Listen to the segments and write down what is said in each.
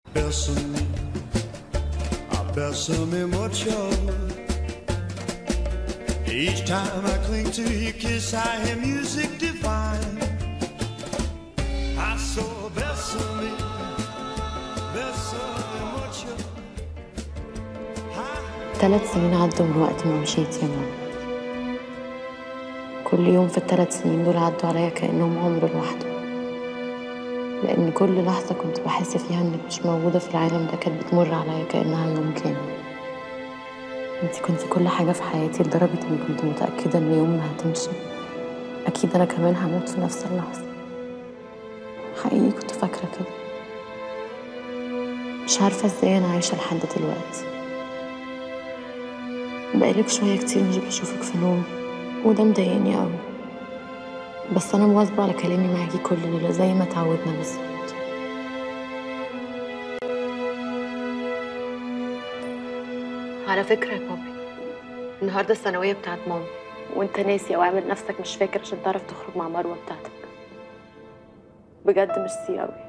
Bésame, ah, bésame mucho. Each time I cling to your kiss, I hear music divine. I saw bésame, bésame mucho. ثلاث سنين عدوا من وقت ما مشيت يا ماما كل يوم في الثلاث سنين دول عدوا عليا كأنهم عمر لوحده لأن كل لحظة كنت بحس فيها إنك مش موجودة في العالم ده كانت بتمر عليا كأنها يوم كامل انت كنت كل حاجة في حياتي لدرجة إني كنت متأكدة إن يوم ما هتمشي أكيد أنا كمان هموت في نفس اللحظة حقيقي كنت فاكرة كده مش عارفة ازاي أنا عايشة لحد دلوقتي بقالك شوية كتير مش بشوفك في نوم وده مضايقني قوي بس أنا مواظبة على كلامي معاكي كل ليلة زي ما اتعودنا بالظبط على فكرة يا بابي النهاردة الثانوية بتاعت ماما وانت ناسي او عامل نفسك مش فاكر عشان تعرف تخرج مع مروة بتاعتك بجد ميرسي قوي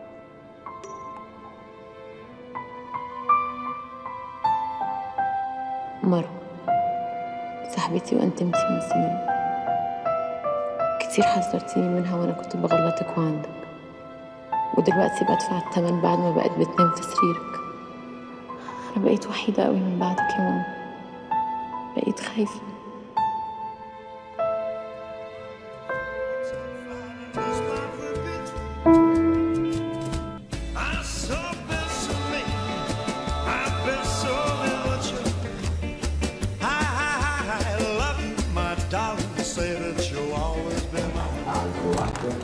مروة صاحبتي وانتمتي من سنين كتير حذرتيني منها وانا كنت بغلطك وعندك ودلوقتي بدفع الثمن بعد ما بقت بتنام في سريرك انا بقيت وحيدة قوي من بعدك يا ماما بقيت خايفة I saw bésame, ah, bésame mucho. I, I, I love you, my darling. Say that you'll always be mine.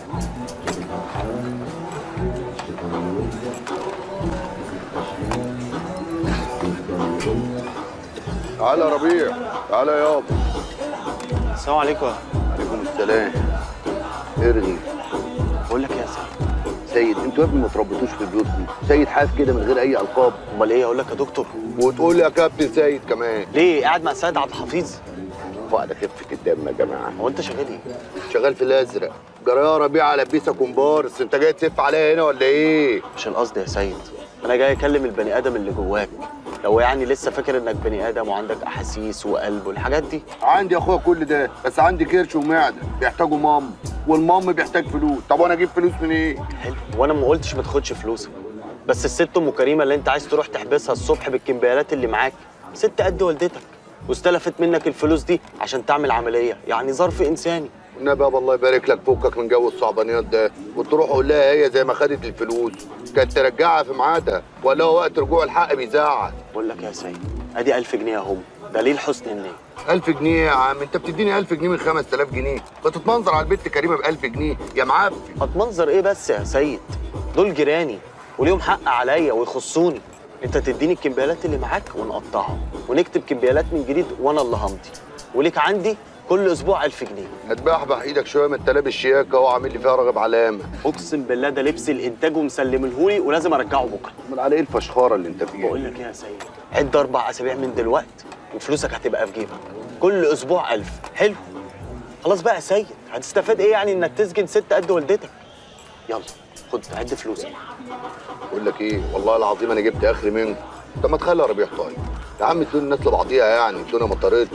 تعالى يا ربيع تعالى يابا السلام عليكم عليكم السلام ارغي بقول لك إيه يا سيد سيد انتوا يا ابني ما تربطوش في بيوتكم سيد حاف كده من غير اي القاب امال ايه اقول لك يا دكتور وتقول يا كابتن سيد كمان ليه قاعد مع سيد عبد الحفيظ فقد خفه الدم يا جماعه هو انت شغال ايه شغال في الازرق جرى يا ربيع لبيسه كومبارس انت جاي تلف عليا هنا ولا ايه مش القصد يا سيد انا جاي اكلم البني ادم اللي جواك لو يعني لسه فاكر انك بني ادم وعندك احاسيس وقلب والحاجات دي عندي يا اخويا كل ده بس عندي كرش ومعده بيحتاجوا مام والمام بيحتاج فلوس طب وانا اجيب فلوس منين إيه؟ حلو وانا ما قلتش ما تاخدش فلوسك بس الست ام كريمه اللي انت عايز تروح تحبسها الصبح بالكمبيالات اللي معاك ست قد والدتك واستلفت منك الفلوس دي عشان تعمل عمليه يعني ظرف انساني والنبي يابا الله يبارك لك فكك من جو الصعبانيات ده وتروح قول لها هي زي ما خدت الفلوس كانت ترجعها في ميعادها ولا هو وقت رجوع الحق بيزعل بقول لك يا سيد ادي 1000 جنيه اهم دليل حسن النيه 1000 جنيه يا عم انت بتديني 1000 جنيه من 5000 جنيه بتتمنظر على البت كريمه ب 1000 جنيه يا معفن هتمنظر ايه بس يا سيد دول جيراني وليهم حق عليا ويخصوني انت تديني الكمبيالات اللي معاك ونقطعهم ونكتب كمبيالات من جديد وانا اللي همضي وليك عندي كل اسبوع 1000 جنيه هتبحبح ايدك شويه من التلاب الشياكه اهو عامل لي فيها راغب علامه اقسم بالله ده لبس الانتاج ومسلمهولي ولازم ارجعه بكره امال على ايه الفشخاره اللي انت فيها بقول لك ايه يا سيد عد اربع اسابيع من دلوقت وفلوسك هتبقى في جيبك كل اسبوع 1000 حلو خلاص بقى يا سيد هتستفاد ايه يعني انك تسجن ست قد والدتك يلا خد عد فلوسك بقول لك ايه والله العظيم انا جبت اخري منكم طب ما تخلي ربيع طيب يا عم ادوني الناس لبعضيها يعني الدنيا ما طارتش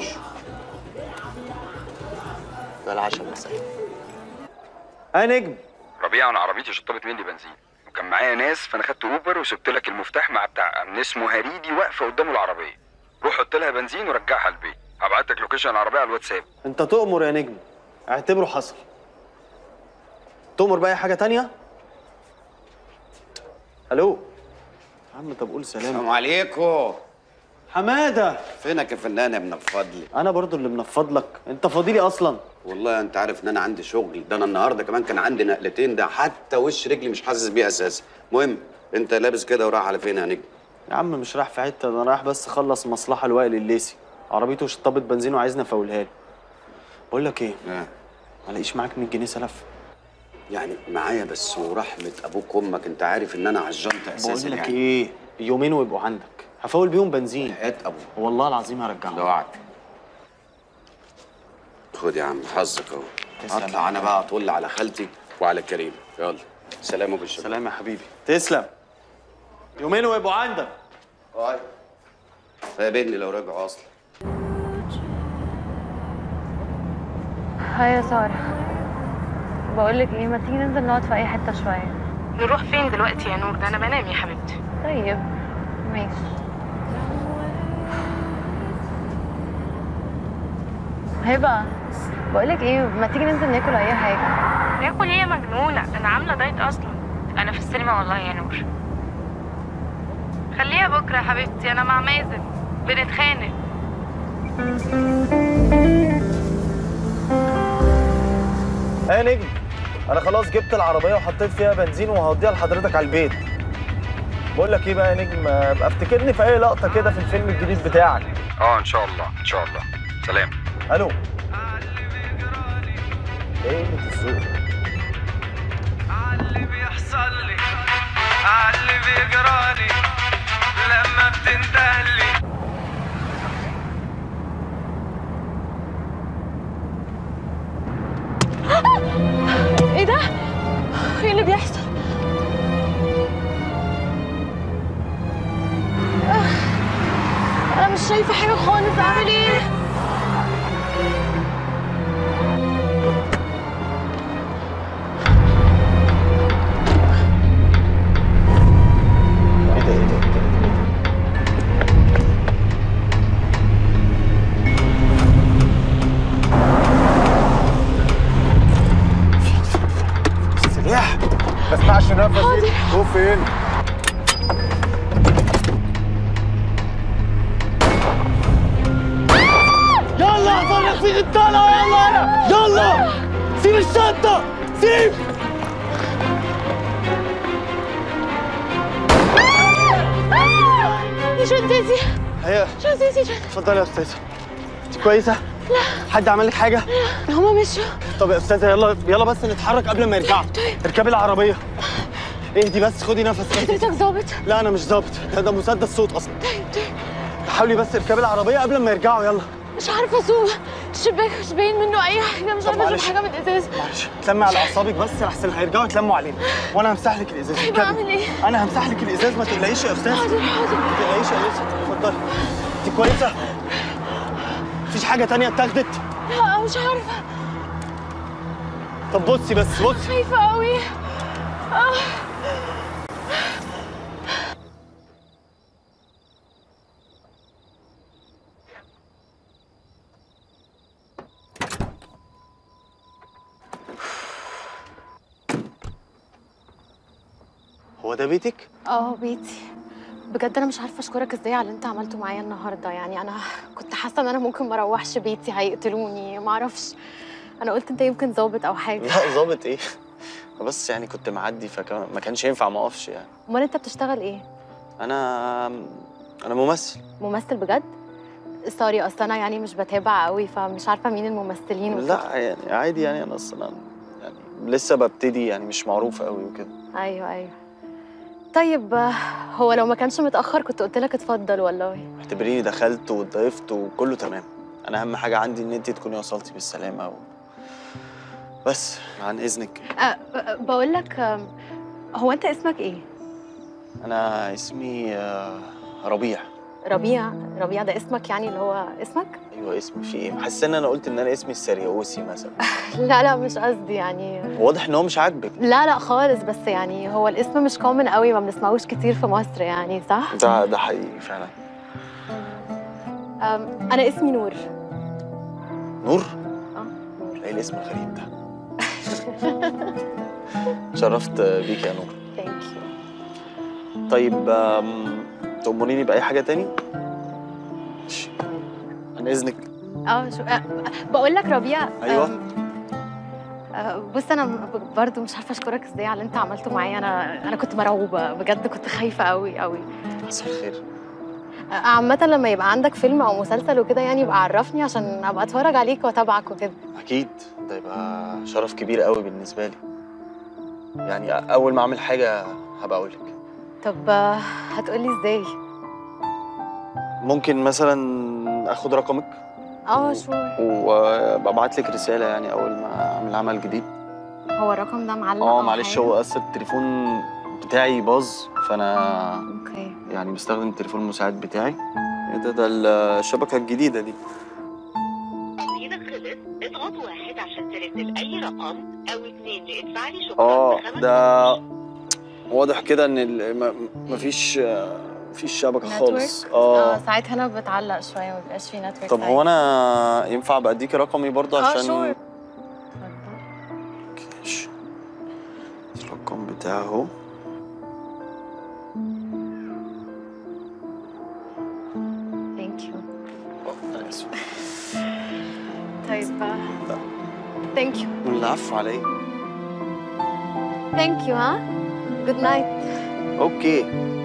ده العشاء يا سيد يا نجم ربيع انا عربيتي شطبت مني بنزين وكان معايا ناس فانا خدت اوبر وسبت لك المفتاح مع بتاع امن اسمه هريدي واقفه قدام العربيه روح حط لها بنزين ورجعها البيت هبعت لك لوكيشن العربيه على الواتساب انت تؤمر يا نجم اعتبره حصل تؤمر بأي حاجة تانية؟ الو يا عم طب قول سلام السلام عليكم حمادة فينك يا فنان يا ابن الفضل انا برضو اللي منفض لك انت فاضيلي اصلا والله انت عارف ان انا عندي شغل ده انا النهارده كمان كان عندي نقلتين ده حتى وش رجلي مش حاسس بيه اساسا المهم انت لابس كده ورايح على فين يا نجم يا عم مش رايح في حتة ده انا رايح بس اخلص مصلحة لوائل الليسي عربيته شطبت بنزين وعايزني افولها له بقول لك ايه آه. ما لاقيش معاك 100 جنيه سلف يعني معايا بس ورحمه ابوك وامك انت عارف ان انا عجنت اساسا بقول لك يعني ايه يومين ويبقوا عندك هفول بيهم بنزين هات ابوك والله العظيم هرجعهم ده وعد خد يا عم حظك اهو تسلم. اطلع انا بقى اطل على خالتي وعلى كريم يلا سلام ابو الشباب سلام يا حبيبي تسلم يومين ويبقوا عندك طيب فقابلني لو رجعوا اصلا هاي يا سارة بقولك ايه ما تيجي ننزل نقعد في اي حتة شوية نروح فين دلوقتي يا نور ده انا بنام يا حبيبتي طيب ماشي هبة بقولك ايه ما تيجي ننزل ناكل اي حاجة ناكل ايه يا مجنونه ده انا عامله دايت اصلا انا في السينما والله يا نور خليها بكره يا حبيبتي انا مع مازن بنتخانق ايه يا نجم انا خلاص جبت العربيه وحطيت فيها بنزين وهوديها لحضرتك على البيت بقول لك ايه بقى يا نجم ابقى افتكرني في اي لقطه كده في الفيلم الجديد بتاعك اه ان شاء الله ان شاء الله سلام الو ايه اللي الذوق اللي بيحصل لي اللي بيجرالي لما بتندهلي ايه ده؟ ايه اللي بيحصل؟ آه، انا مش شايفة حاجة خالص اعمل ايه؟ ايه ده ايه ده ايه ده سلاح ما اسمعش نفسي هو فين يلا فرق في الطلعة يلا يلا سيب الشنطة سيب يا شنطتي هي شنطتي اتفضلي يا استاذه انت كويسه لا حد عمل لك حاجه هما مشوا طب يا استاذه يلا يلا بس نتحرك قبل ما يرجعوا اركبي العربيه اهدي بس خدي نفس اهدي حضرتك ظابط لا انا مش ظابط ده, ده مسدس صوت اصلا حاولي بس اركبي العربيه قبل ما يرجعوا يلا مش عارفة اسوق الشباك مش باين منه اي حاجة مش طب عارفة معلش. اشوف حاجة من الازاز معلش تلمي على اعصابك بس احسن هيرجعوا يتلموا علينا وانا همسح لك الازاز طيب اركبي. أعمل إيه؟ انا همسح لك الازاز ما تقلقيش يا استاذ حاضر حاضر ما تقلقيش يا انسه اتفضلي انت كويسه مفيش حاجه تانية اتاخدت لا مش عارفة طب بصي بس بصي خايفة قوي آه. هو ده بيتك اه بيتي بجد انا مش عارفه اشكرك ازاي على اللي انت عملته معايا النهارده يعني انا كنت حاسه ان انا ممكن ما اروحش بيتي هيقتلوني ما اعرفش انا قلت انت يمكن ظابط او حاجه لا ظابط ايه بس يعني كنت معدي فكان ما كانش ينفع ما اقفش يعني امال انت بتشتغل ايه انا انا ممثل ممثل بجد سوري اصل انا يعني مش بتابع قوي فمش عارفه مين الممثلين وكده. لا يعني عادي يعني انا اصلا يعني لسه ببتدي يعني مش معروف قوي وكده ايوه ايوه طيب آه، هو لو ما كانش متاخر كنت قلت لك اتفضل والله اعتبريني دخلت واتضيفت وكله تمام انا اهم حاجه عندي ان انت تكوني وصلتي بالسلامه و... بس عن اذنك أه أه، بقول لك آم، هو انت اسمك ايه انا اسمي آه، ربيع ربيع ربيع ده اسمك يعني اللي هو اسمك ايوه اسمي في ايه حاسس ان انا قلت ان انا اسمي السرياوسي مثلا لا لا مش قصدي يعني واضح ان هو مش عاجبك لا لا خالص بس يعني هو الاسم مش كومن قوي ما بنسمعوش كتير في مصر يعني صح ده ده حقيقي فعلا أم، انا اسمي نور نور اه نور ايه الاسم الغريب ده شرفت بيك يا نور ثانك يو طيب آم، تأمريني بأي حاجة تاني؟ ماشي عن إذنك اه شو أه بقول لك ربيع أيوة. أم، أه، بص انا ب- برضو مش عارفه اشكرك ازاي على اللي انت عملته معايا انا انا كنت مرعوبه بجد كنت خايفه قوي قوي مساء الخير أه، عامه لما يبقى عندك فيلم او مسلسل وكده يعني يبقى عرفني عشان ابقى اتفرج عليك واتابعك وكده أكيد ده يبقى شرف كبير قوي بالنسبة لي يعني أول ما أعمل حاجة هبقى أقول لك طب أه، هتقولي ازاي ممكن مثلا آخد رقمك اه شو وأبعت لك رسالة يعني أول ما أعمل عمل جديد هو الرقم ده معلق اه أو معلش حاجة؟ هو أصل التليفون بتاعي باظ فانا اوكي يعني بستخدم التليفون المساعد بتاعي ايه ده ده الشبكه الجديده دي تمرينك خلص اضغط واحد عشان ترسل اي رقم او اتنين لادفع لي شكرا اه بخمس ده واضح كده ان ال- م- مفيش مفيش شبكه خالص اه اه ساعتها انا بتعلق شويه ما بيبقاش في نتورك طب هو انا ينفع ابقى اديكي رقمي برضه اه عشان شور ماشي. الرقم بتاعه اهو ثانك يو أنا آسف. طيب ثانك يو العفو على ايه ثانك يو ها جود نايت اوكي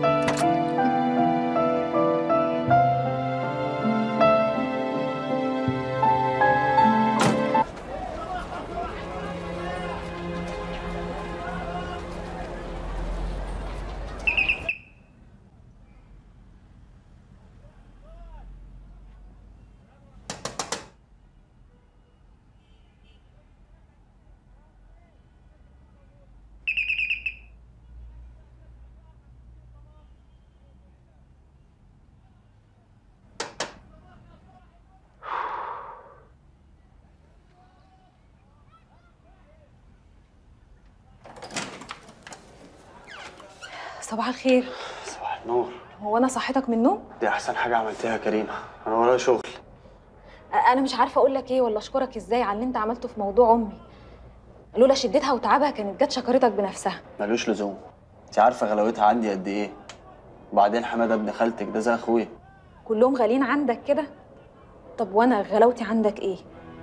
صباح الخير صباح النور هو انا صحيتك من النوم دي احسن حاجه عملتها يا كريمه انا ورايا شغل أ- انا مش عارفه اقول لك ايه ولا اشكرك ازاي على اللي انت عملته في موضوع امي لولا شدتها وتعبها كانت جت شكرتك بنفسها ملوش لزوم انت عارفه غلاوتها عندي قد ايه وبعدين حماده ابن خالتك ده زي اخويا كلهم غاليين عندك كده طب وانا غلاوتي عندك ايه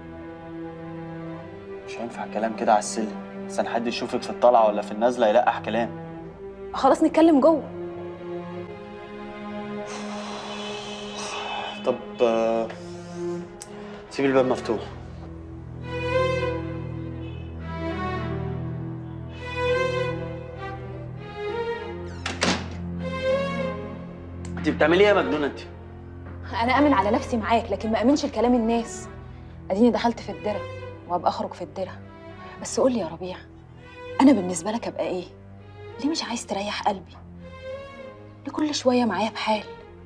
مش هينفع كلام كده على السلم عشان حد يشوفك في الطلعه ولا في النازله يلقح كلام خلاص نتكلم جوه طب آه، سيب الباب مفتوح انت بتعملي ايه يا مجنونه انت انا امن على نفسي معاك لكن ما امنش لكلام الناس اديني دخلت في الدرة وابقى اخرج في الدرة بس قول لي يا ربيع انا بالنسبه لك ابقى ايه ليه مش عايز تريح قلبي ليه كل شويه معايا بحال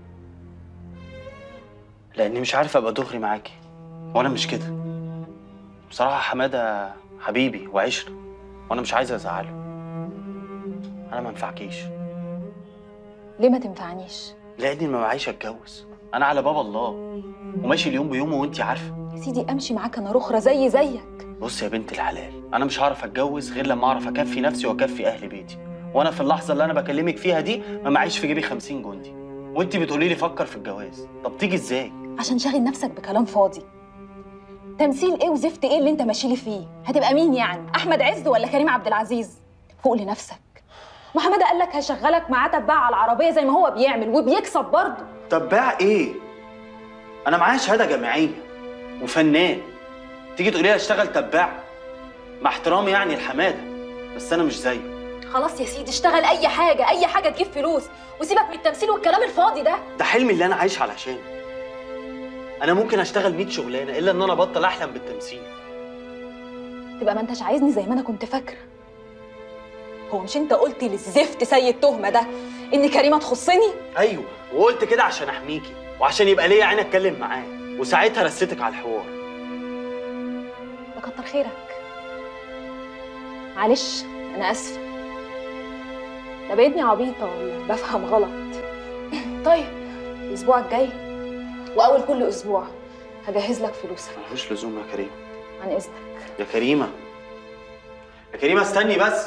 لاني مش عارف ابقى دغري معاكي وانا مش كده بصراحه حماده حبيبي وعشره وانا مش عايز ازعله انا ما انفعكيش ليه ما تنفعنيش لاني ما معيش اتجوز انا على باب الله وماشي اليوم بيومه وانت عارفه يا سيدي امشي معاك انا رخرة زي زيك بص يا بنت الحلال انا مش هعرف اتجوز غير لما اعرف اكفي نفسي واكفي اهل بيتي وانا في اللحظه اللي انا بكلمك فيها دي ما معيش في جيبي 50 جندي وانت بتقولي لي فكر في الجواز طب تيجي ازاي عشان شاغل نفسك بكلام فاضي تمثيل ايه وزفت ايه اللي انت ماشي لي فيه هتبقى مين يعني احمد عز ولا كريم عبد العزيز فوق لنفسك محمد قال لك هشغلك معاه تبع على العربيه زي ما هو بيعمل وبيكسب برضه تباع ايه انا معايا شهاده جامعيه وفنان تيجي تقولي لي اشتغل تباع مع احترامي يعني الحماده بس انا مش زيه خلاص يا سيدي اشتغل اي حاجه اي حاجه تجيب فلوس وسيبك من التمثيل والكلام الفاضي ده ده حلمي اللي انا عايش علشانه انا ممكن اشتغل 100 شغلانه الا ان انا ابطل احلم بالتمثيل تبقى ما انتش عايزني زي ما انا كنت فاكره هو مش انت قلت للزفت سيد تهمه ده ان كريمه تخصني ايوه وقلت كده عشان احميكي وعشان يبقى ليا عين اتكلم معاه وساعتها رستك على الحوار ده كتر خيرك معلش انا اسفه ده بقيتني عبيطه ولا بفهم غلط طيب الاسبوع الجاي واول كل اسبوع هجهز لك فلوسك ملوش لزوم يا كريم عن اذنك يا كريمه يا كريمه استني بس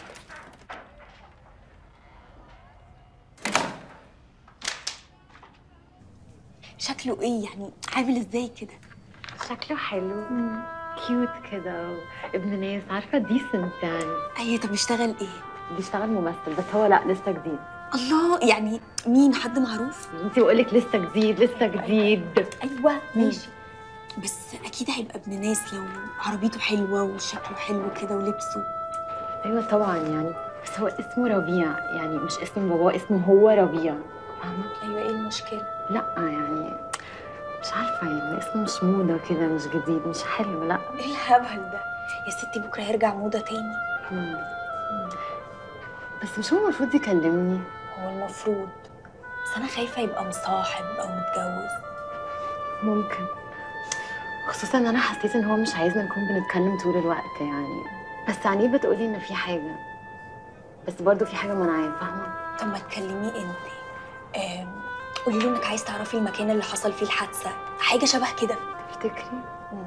شكله ايه يعني عامل ازاي كده شكله حلو كيوت كده ابن ناس عارفه ديسنت يعني ايوه طب بيشتغل ايه بيشتغل ممثل بس هو لا لسه جديد الله يعني مين حد معروف انت بقول لك لسه جديد لسه جديد ايوه ماشي بس اكيد هيبقى ابن ناس لو عربيته حلوه وشكله حلو كده ولبسه ايوه طبعا يعني بس هو اسمه ربيع يعني مش اسم باباه اسمه هو ربيع فاهمه ايوه ايه المشكله لا يعني مش عارفه يعني اسمه مش موضه كده مش جديد مش حلو لا ايه الهبل ده يا ستي بكره هيرجع موضه تاني مم. بس مش هو المفروض يكلمني هو المفروض بس انا خايفه يبقى مصاحب او متجوز ممكن خصوصا ان انا حسيت ان هو مش عايزنا نكون بنتكلم طول الوقت يعني بس عينيه بتقولي ان في حاجه بس برضه في حاجه منعاه فاهمه طب ما تكلميه انت آم، قولي له انك عايز تعرفي المكان اللي حصل فيه الحادثه حاجه شبه كده تفتكري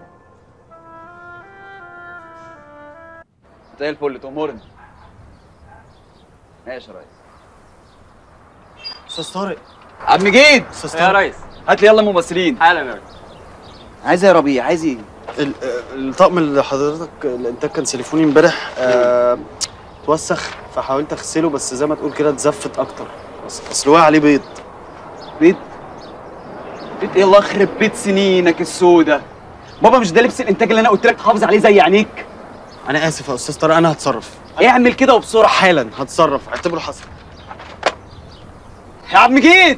زي الفل تأمرني ماشي يا ريس استاذ طارق عم جيد استاذ يا طارق ريس هات لي يلا ممثلين حالا يا ريس عايز إيه يا ربيع عايز ايه ال- الطقم اللي حضرتك الانتاج كان سليفوني امبارح آه، اتوسخ فحاولت اغسله بس زي ما تقول كده اتزفت اكتر بس اصل وقع عليه بيض بيت بيت ايه الله يخرب بيت سنينك السودة بابا مش ده لبس الانتاج اللي انا قلت لك تحافظ عليه زي عينيك انا اسف يا استاذ طارق انا هتصرف اعمل كده وبسرعه حالا هتصرف اعتبره حصل يا عم جيد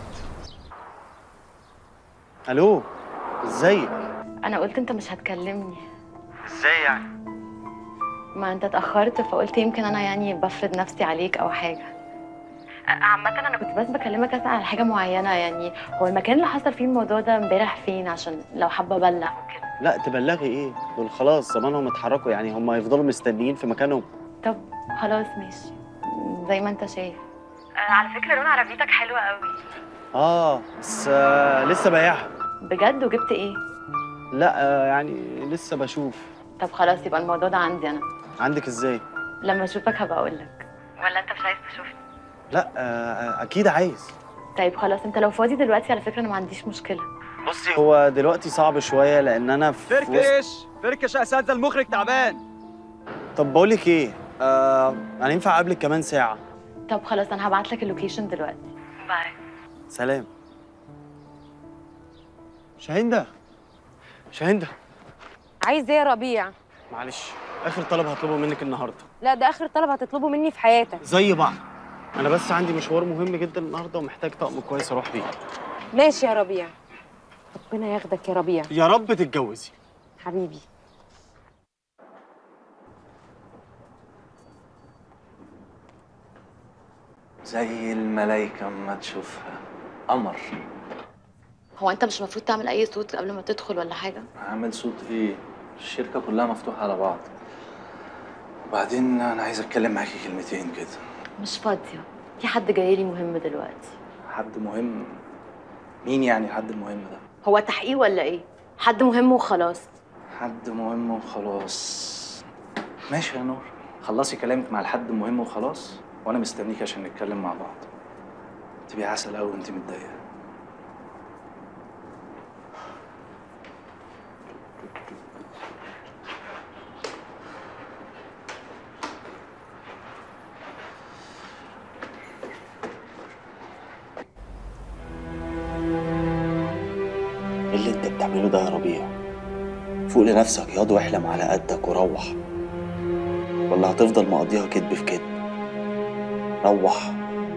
الو ازيك انا قلت انت مش هتكلمني ازاي يعني ما انت اتاخرت فقلت يمكن انا يعني بفرض نفسي عليك او حاجه عامة انا كنت بس بكلمك اسال على حاجه معينه يعني هو المكان اللي حصل فيه الموضوع ده امبارح فين عشان لو حابه ابلغ وكده لا تبلغي ايه دول خلاص زمانهم اتحركوا يعني هم هيفضلوا مستنيين في مكانهم طب خلاص ماشي زي ما انت شايف على فكره لون عربيتك حلوه قوي اه بس آه لسه بايعها بجد وجبت ايه لا آه يعني لسه بشوف طب خلاص يبقى الموضوع ده عندي انا عندك ازاي لما اشوفك هبقى اقول لك ولا انت مش عايز تشوفني لا آه اكيد عايز طيب خلاص انت لو فاضي دلوقتي على فكره انا ما عنديش مشكله بصي هو دلوقتي صعب شويه لان انا في وسط- فركش فركش يا اساتذه المخرج تعبان طب بقول لك ايه آه انا ينفع اقابلك كمان ساعه طب خلاص انا هبعت لك اللوكيشن دلوقتي باي سلام شاهندة شاهندة عايز ايه يا ربيع؟ معلش اخر طلب هطلبه منك النهارده لا ده اخر طلب هتطلبه مني في حياتك زي بعض انا بس عندي مشوار مهم جدا النهارده ومحتاج طقم كويس اروح بيه ماشي يا ربيع ربنا ياخدك يا ربيع يا رب تتجوزي حبيبي زي الملايكة اما تشوفها قمر هو انت مش المفروض تعمل اي صوت قبل ما تدخل ولا حاجه عامل صوت ايه الشركة كلها مفتوحة على بعض وبعدين انا عايز اتكلم معاكي كلمتين كده مش فاضيه في حد جاي لي مهم دلوقتي حد مهم مين يعني الحد المهم ده هو تحقيق ولا ايه حد مهم وخلاص حد مهم وخلاص ماشي يا نور خلصي كلامك مع الحد المهم وخلاص وانا مستنيك عشان نتكلم مع بعض تبقي عسل قوي وانت متضايقه ايه اللي انت بتعمله ده يا ربيع فوق لنفسك ياض واحلم على قدك وروح ولا هتفضل مقضيها كدب في كدب روح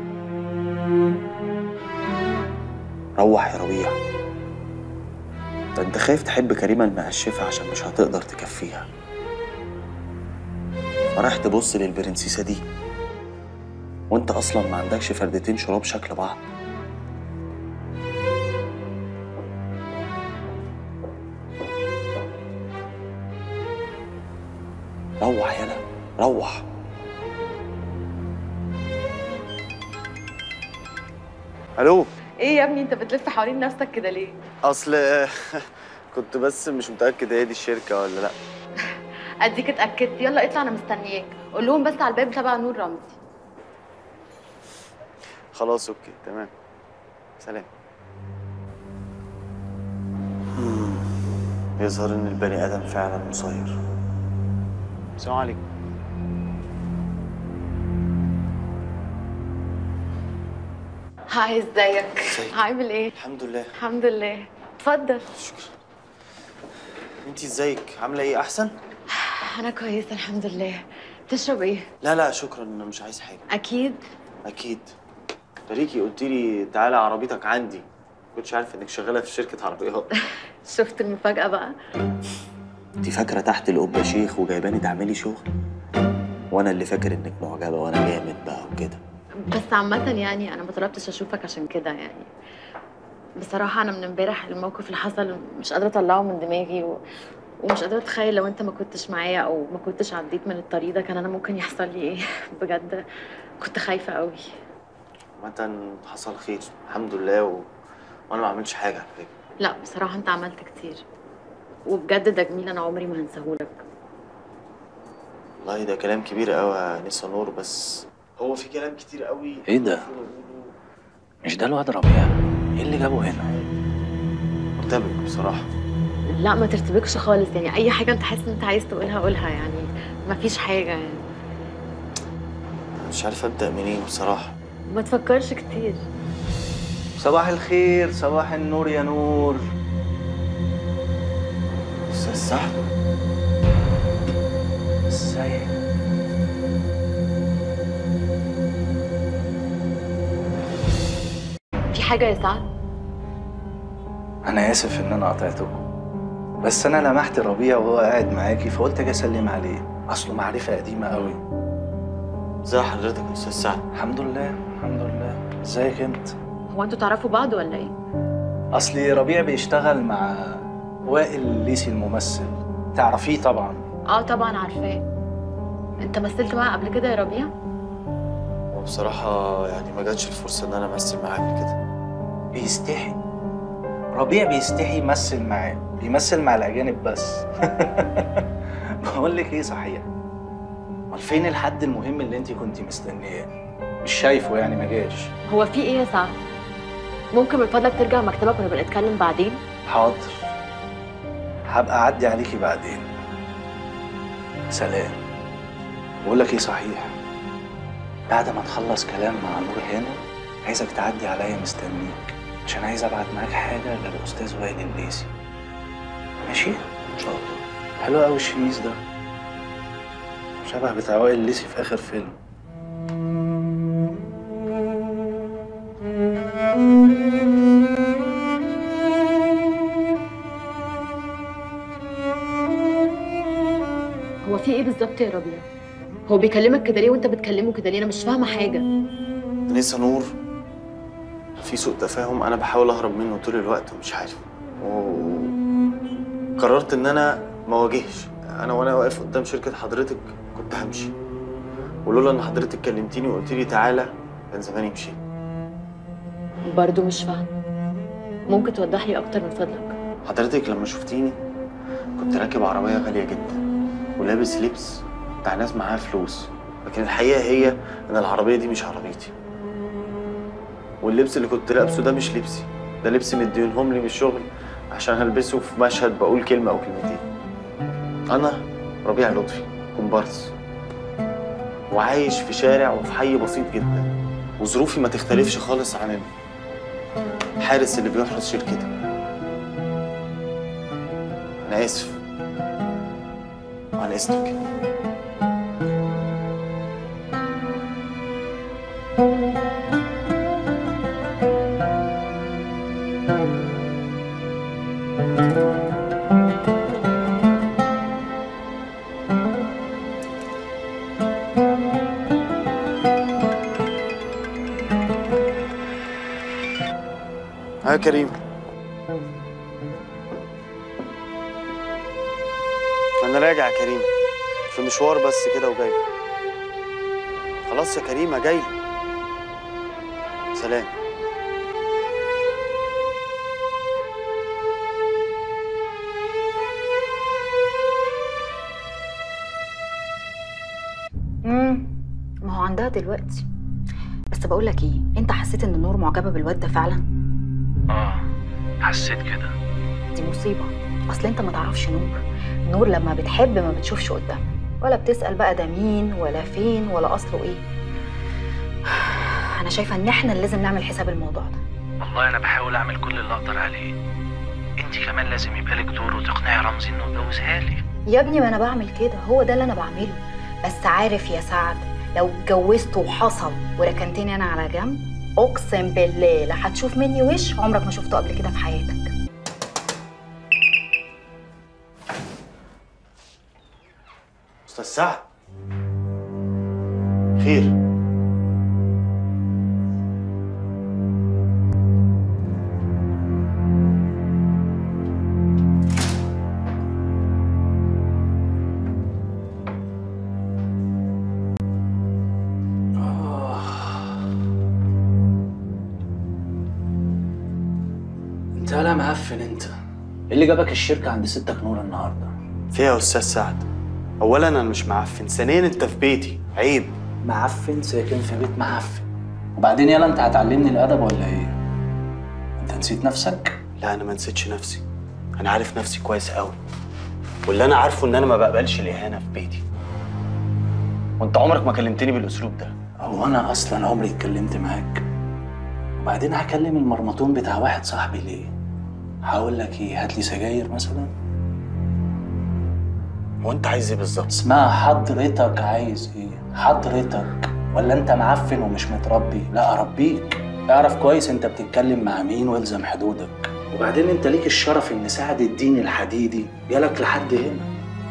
روح يا ربيع ده انت خايف تحب كريمة المقشفة عشان مش هتقدر تكفيها فرايح تبص للبرنسيسة دي وانت اصلا ما عندكش فردتين شراب شكل بعض روح يلا روح الو ايه يا ابني انت بتلف حوالين نفسك كده ليه اصل كنت بس مش متاكد هي دي الشركه ولا لا اديك اتاكدت يلا اطلع انا مستنياك قول لهم بس على الباب تبع نور رمزي خلاص اوكي تمام سلام مم. يظهر ان البني ادم فعلا مسير السلام عليكم هاي ازيك عامل ايه الحمد لله الحمد لله اتفضل انتي ازيك عامله ايه احسن انا كويسه الحمد لله تشرب ايه لا لا شكرا انا مش عايز حاجه اكيد اكيد تريكي قلت لي تعالى عربيتك عندي كنتش عارف انك شغاله في شركه عربيات شفت المفاجاه بقى انت فاكره تحت القبه شيخ وجايباني تعملي شغل وانا اللي فاكر انك معجبه وانا جامد بقى وكده بس عامة يعني أنا ما طلبتش أشوفك عشان كده يعني بصراحة أنا من امبارح الموقف اللي حصل مش قادرة أطلعه من دماغي و... ومش قادرة أتخيل لو أنت ما كنتش معايا أو ما كنتش عديت من الطريق ده كان أنا ممكن يحصل لي إيه بجد كنت خايفة قوي عامة حصل خير الحمد لله و... وانا ما عملتش حاجة على فكرة لا بصراحة أنت عملت كتير وبجد ده جميل أنا عمري ما هنساهولك والله ده كلام كبير قوي يا نسا نور بس هو في كلام كتير قوي ايه ده؟ مش ده الواد ربيع ايه اللي جابه هنا مرتبك بصراحة لا ما ترتبكش خالص يعني أي حاجة أنت حاسس إن أنت عايز تقولها قولها يعني ما فيش حاجة يعني مش عارف ابدأ منين بصراحة ما تفكرش كتير صباح الخير صباح النور يا نور استاذ سعد ازيك في حاجة يا سعد انا اسف ان انا قطعتكم بس انا لمحت ربيع وهو قاعد معاكي فقلت اجي اسلم عليه اصله معرفه قديمه قوي ازي حضرتك يا استاذ سعد الحمد لله الحمد لله ازيك انت هو أنتوا تعرفوا بعض ولا إيه؟ اصلي ربيع بيشتغل مع وائل الليسي الممثل تعرفيه طبعا آه طبعا عارفاه أنت مثلت معاه قبل كده يا ربيع؟ وبصراحة يعني ما جاتش الفرصة ان انا امثل معاه قبل كده بيستحي ربيع بيستحي يمثل معاه بيمثل مع الاجانب بس بقول لك ايه صحيح امال فين الحد المهم اللي انت كنت مستنياه مش شايفه يعني ما جاش هو في إيه يا سعد؟ ممكن من فضلك ترجع مكتبك ونبقى نتكلم بعدين؟ حاضر هبقى اعدي عليكي بعدين سلام بقول لك ايه صحيح بعد ما نخلص كلام مع نور هنا عايزك تعدي عليا مستنيك عشان عايز ابعت معاك حاجه للاستاذ وائل الليسي ماشي ان شاء الله حلو قوي الشميز ده شبه بتاع وائل الليسي في اخر فيلم هو في إيه بالظبط يا ربيع؟ هو بيكلمك كده ليه وأنت بتكلمه كده ليه؟ أنا مش فاهمة حاجة نسا نور في سوء تفاهم انا بحاول اهرب منه طول الوقت ومش عارف وقررت ان انا ما واجهش انا وانا واقف قدام شركه حضرتك كنت همشي ولولا ان حضرتك كلمتيني وقلت لي تعالى كان زماني مشيت برضه مش فاهمة ممكن توضح لي أكتر من فضلك؟ حضرتك لما شفتيني كنت راكب عربيه غاليه جدا ولابس لبس بتاع ناس معاها فلوس لكن الحقيقه هي ان العربيه دي مش عربيتي واللبس اللي كنت لابسه ده مش لبسي ده لبس مدينهم لي من الشغل عشان هلبسه في مشهد بقول كلمه او كلمتين انا ربيع لطفي كومبارس وعايش في شارع وفي حي بسيط جدا وظروفي ما تختلفش خالص عن الحارس اللي بيحرس شركتك انا اسف وعن اذنك ها كريم انا راجع يا كريم في مشوار بس كده وجاي خلاص يا كريمه جاي سلام امم ما هو عندها دلوقتي بس بقول لك ايه انت حسيت ان نور معجبه بالواد ده فعلا اه حسيت كده دي مصيبه اصل انت ما تعرفش نور نور لما بتحب ما بتشوفش قدامها ولا بتسال بقى ده مين ولا فين ولا اصله ايه انا شايفه ان احنا اللي لازم نعمل حساب الموضوع ده والله انا بحاول اعمل كل اللي اقدر عليه انت كمان لازم يبقى لك دور وتقنعي رمزي انه يتجوزها لي يا ابني ما انا بعمل كده هو ده اللي انا بعمله بس عارف يا سعد لو اتجوزت وحصل وركنتني انا على جنب اقسم بالله لا هتشوف مني وش عمرك ما شفته قبل كده في حياتك استاذ سعد خير ولا معفن انت ايه اللي جابك الشركه عند ستك نور النهارده فيها يا استاذ سعد اولا انا مش معفن ثانيا انت في بيتي عيب معفن ساكن في بيت معفن وبعدين يلا انت هتعلمني الادب ولا ايه انت نسيت نفسك لا انا ما نسيتش نفسي انا عارف نفسي كويس قوي واللي انا عارفه ان انا ما بقبلش الاهانه في بيتي وانت عمرك ما كلمتني بالاسلوب ده هو انا اصلا عمري اتكلمت معاك وبعدين هكلم المرمطون بتاع واحد صاحبي ليه هقول لك ايه هات لي سجاير مثلا هو انت عايز ايه بالظبط اسمها حضرتك عايز ايه حضرتك ولا انت معفن ومش متربي لا اربيك اعرف كويس انت بتتكلم مع مين والزم حدودك وبعدين انت ليك الشرف ان سعد الدين الحديدي جالك لحد هنا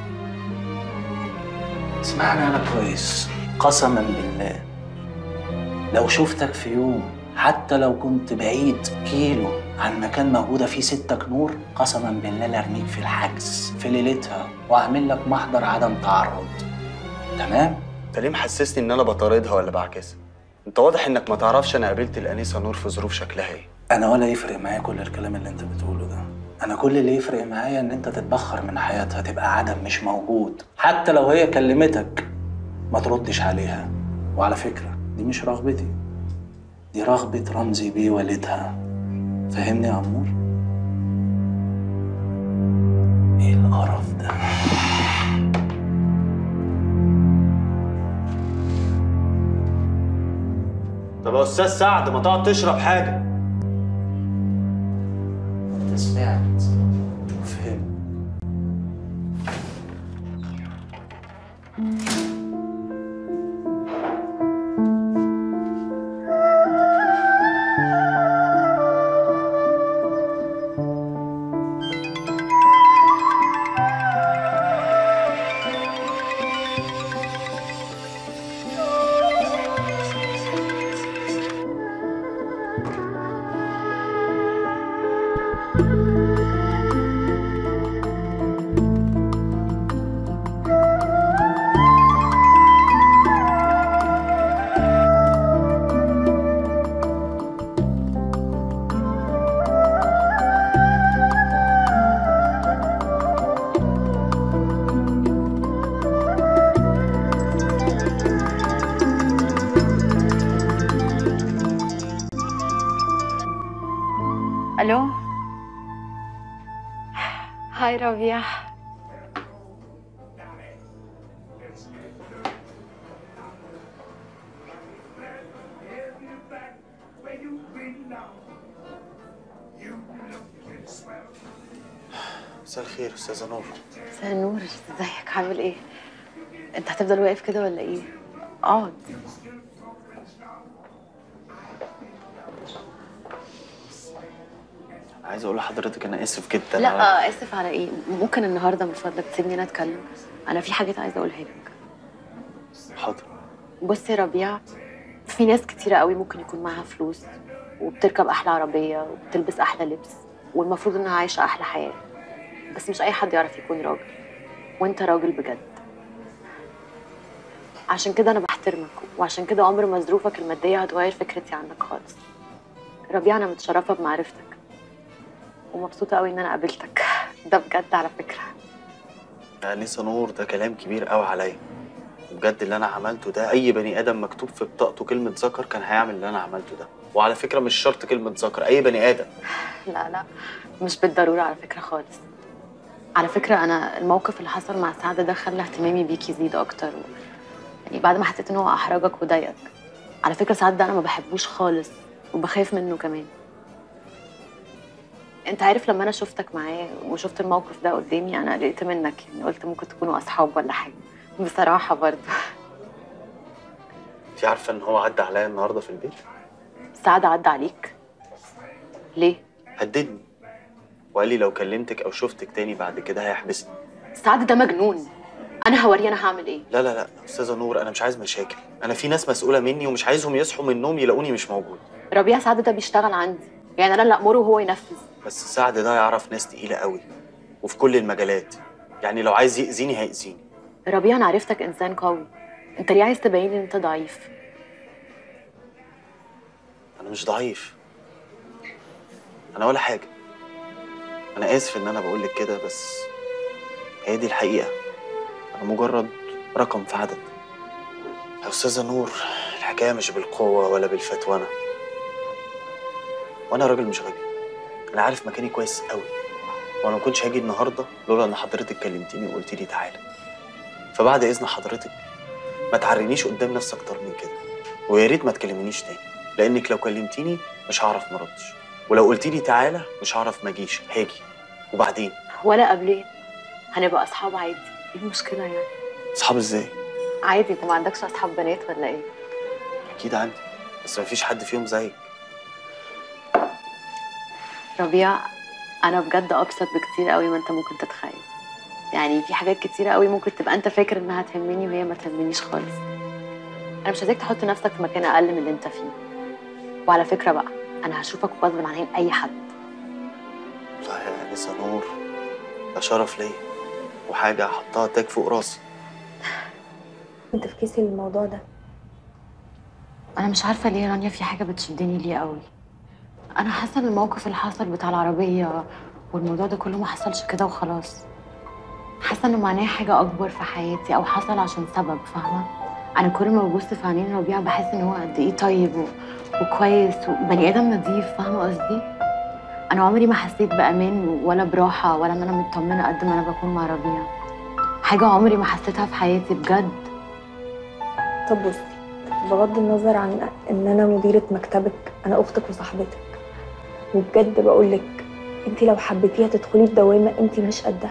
اسمعني انا كويس قسما بالله لو شفتك في يوم حتى لو كنت بعيد كيلو عن مكان موجودة فيه ستك نور قسما بالله لارميك في الحجز في ليلتها واعمل لك محضر عدم تعرض تمام؟ انت ليه محسسني ان انا بطاردها ولا بعكسها انت واضح انك ما تعرفش انا قابلت الانسه نور في ظروف شكلها ايه انا ولا يفرق معايا كل الكلام اللي انت بتقوله ده انا كل اللي يفرق معايا ان انت تتبخر من حياتها تبقى عدم مش موجود حتى لو هي كلمتك ما تردش عليها وعلى فكرة دي مش رغبتي دي رغبة رمزي بيه والدها فاهمني يا عمور؟ ايه القرف ده؟ طب يا استاذ سعد ما تقعد تشرب حاجه انت سمعت وفهمت الو هاي ربيع مساء الخير استاذه نور مساء النور ازيك عامل ايه انت هتفضل واقف كده ولا ايه اقعد عايز اقول لحضرتك انا اسف جدا لا اسف على ايه ممكن النهارده من فضلك تسيبني انا اتكلم انا في حاجات عايزه اقولها لك حاضر بصي يا ربيع في ناس كتيرة قوي ممكن يكون معاها فلوس وبتركب أحلى عربية وبتلبس أحلى لبس والمفروض إنها عايشة أحلى حياة بس مش أي حد يعرف يكون راجل وأنت راجل بجد عشان كده أنا بحترمك وعشان كده عمر ما ظروفك المادية هتغير فكرتي عنك خالص ربيع أنا متشرفة بمعرفتك ومبسوطة قوي إن أنا قابلتك ده بجد على فكرة يا انسه نور ده كلام كبير قوي عليا بجد اللي انا عملته ده اي بني ادم مكتوب في بطاقته كلمه ذكر كان هيعمل اللي انا عملته ده وعلى فكره مش شرط كلمه ذكر اي بني ادم لا لا مش بالضرورة على فكرة خالص على فكرة أنا الموقف اللي حصل مع سعد ده خلى اهتمامي بيك يزيد أكتر و... يعني بعد ما حسيت إن هو أحرجك وضايقك على فكرة سعد ده أنا ما بحبوش خالص وبخاف منه كمان أنت عارف لما أنا شفتك معاه وشفت الموقف ده قدامي أنا قلقت منك يعني قلت ممكن تكونوا أصحاب ولا حاجة بصراحة برضه انت عارفه ان هو عدى عليا النهارده في البيت سعد عدى عليك ليه؟ هددني وقال لي لو كلمتك او شفتك تاني بعد كده هيحبسني سعد ده مجنون أنا هوريه أنا هعمل إيه لا لا لا استاذه نور انا مش عايز مشاكل انا في ناس مسؤوله مني ومش عايزهم يصحوا من النوم يلاقوني مش موجود ربيع سعد ده بيشتغل عندي يعني أنا اللي أمره وهو ينفذ بس سعد ده يعرف ناس تقيله قوي وفي كل المجالات يعني لو عايز يأذيني هيأذيني ربيع انا عرفتك انسان قوي انت ليه عايز تبين لي ان انت ضعيف انا مش ضعيف انا ولا حاجه انا اسف ان انا بقول لك كده بس هي دي الحقيقه انا مجرد رقم في عدد يا استاذه نور الحكايه مش بالقوه ولا بالفتوانه وانا راجل مش غبي انا عارف مكاني كويس قوي وانا ما كنتش هاجي النهارده لولا ان حضرتك كلمتيني وقلت لي تعالى فبعد اذن حضرتك ما تعرينيش قدام نفسي اكتر من كده ويا ريت ما تكلمنيش تاني لانك لو كلمتيني مش هعرف ما اردش ولو قلت لي تعالى مش هعرف ما اجيش هاجي وبعدين ولا قبلين هنبقى اصحاب عادي ايه المشكله يعني اصحاب ازاي عادي انت ما عندكش اصحاب بنات ولا ايه اكيد عندي بس ما فيش حد فيهم زيك ربيع انا بجد ابسط بكتير قوي ما انت ممكن تتخيل يعني في حاجات كتيره قوي ممكن تبقى انت فاكر انها تهمني وهي ما تهمنيش خالص انا مش عايزاك تحط نفسك في مكان اقل من اللي انت فيه وعلى فكره بقى انا هشوفك غصب عن عين اي حد والله يا انسه نور ده شرف ليا وحاجه هحطها تاج فوق راسي انت في كيسي الموضوع ده انا مش عارفه ليه يا رانيا في حاجه بتشدني ليه قوي انا حاسه ان الموقف اللي حصل بتاع العربيه والموضوع ده كله ما حصلش كده وخلاص حاسه انه معناه حاجه اكبر في حياتي او حصل عشان سبب فاهمه انا كل ما ببص في عينين ربيع بحس ان هو قد ايه طيب و... وكويس وبني ادم نظيف فاهمه قصدي انا عمري ما حسيت بامان ولا براحه ولا ان انا مطمنه قد ما انا بكون مع ربيع حاجه عمري ما حسيتها في حياتي بجد طب بصي بغض النظر عن ان انا مديرة مكتبك انا اختك وصاحبتك وبجد بقول لك انت لو حبيتيها تدخلي في دوامة انت مش قدها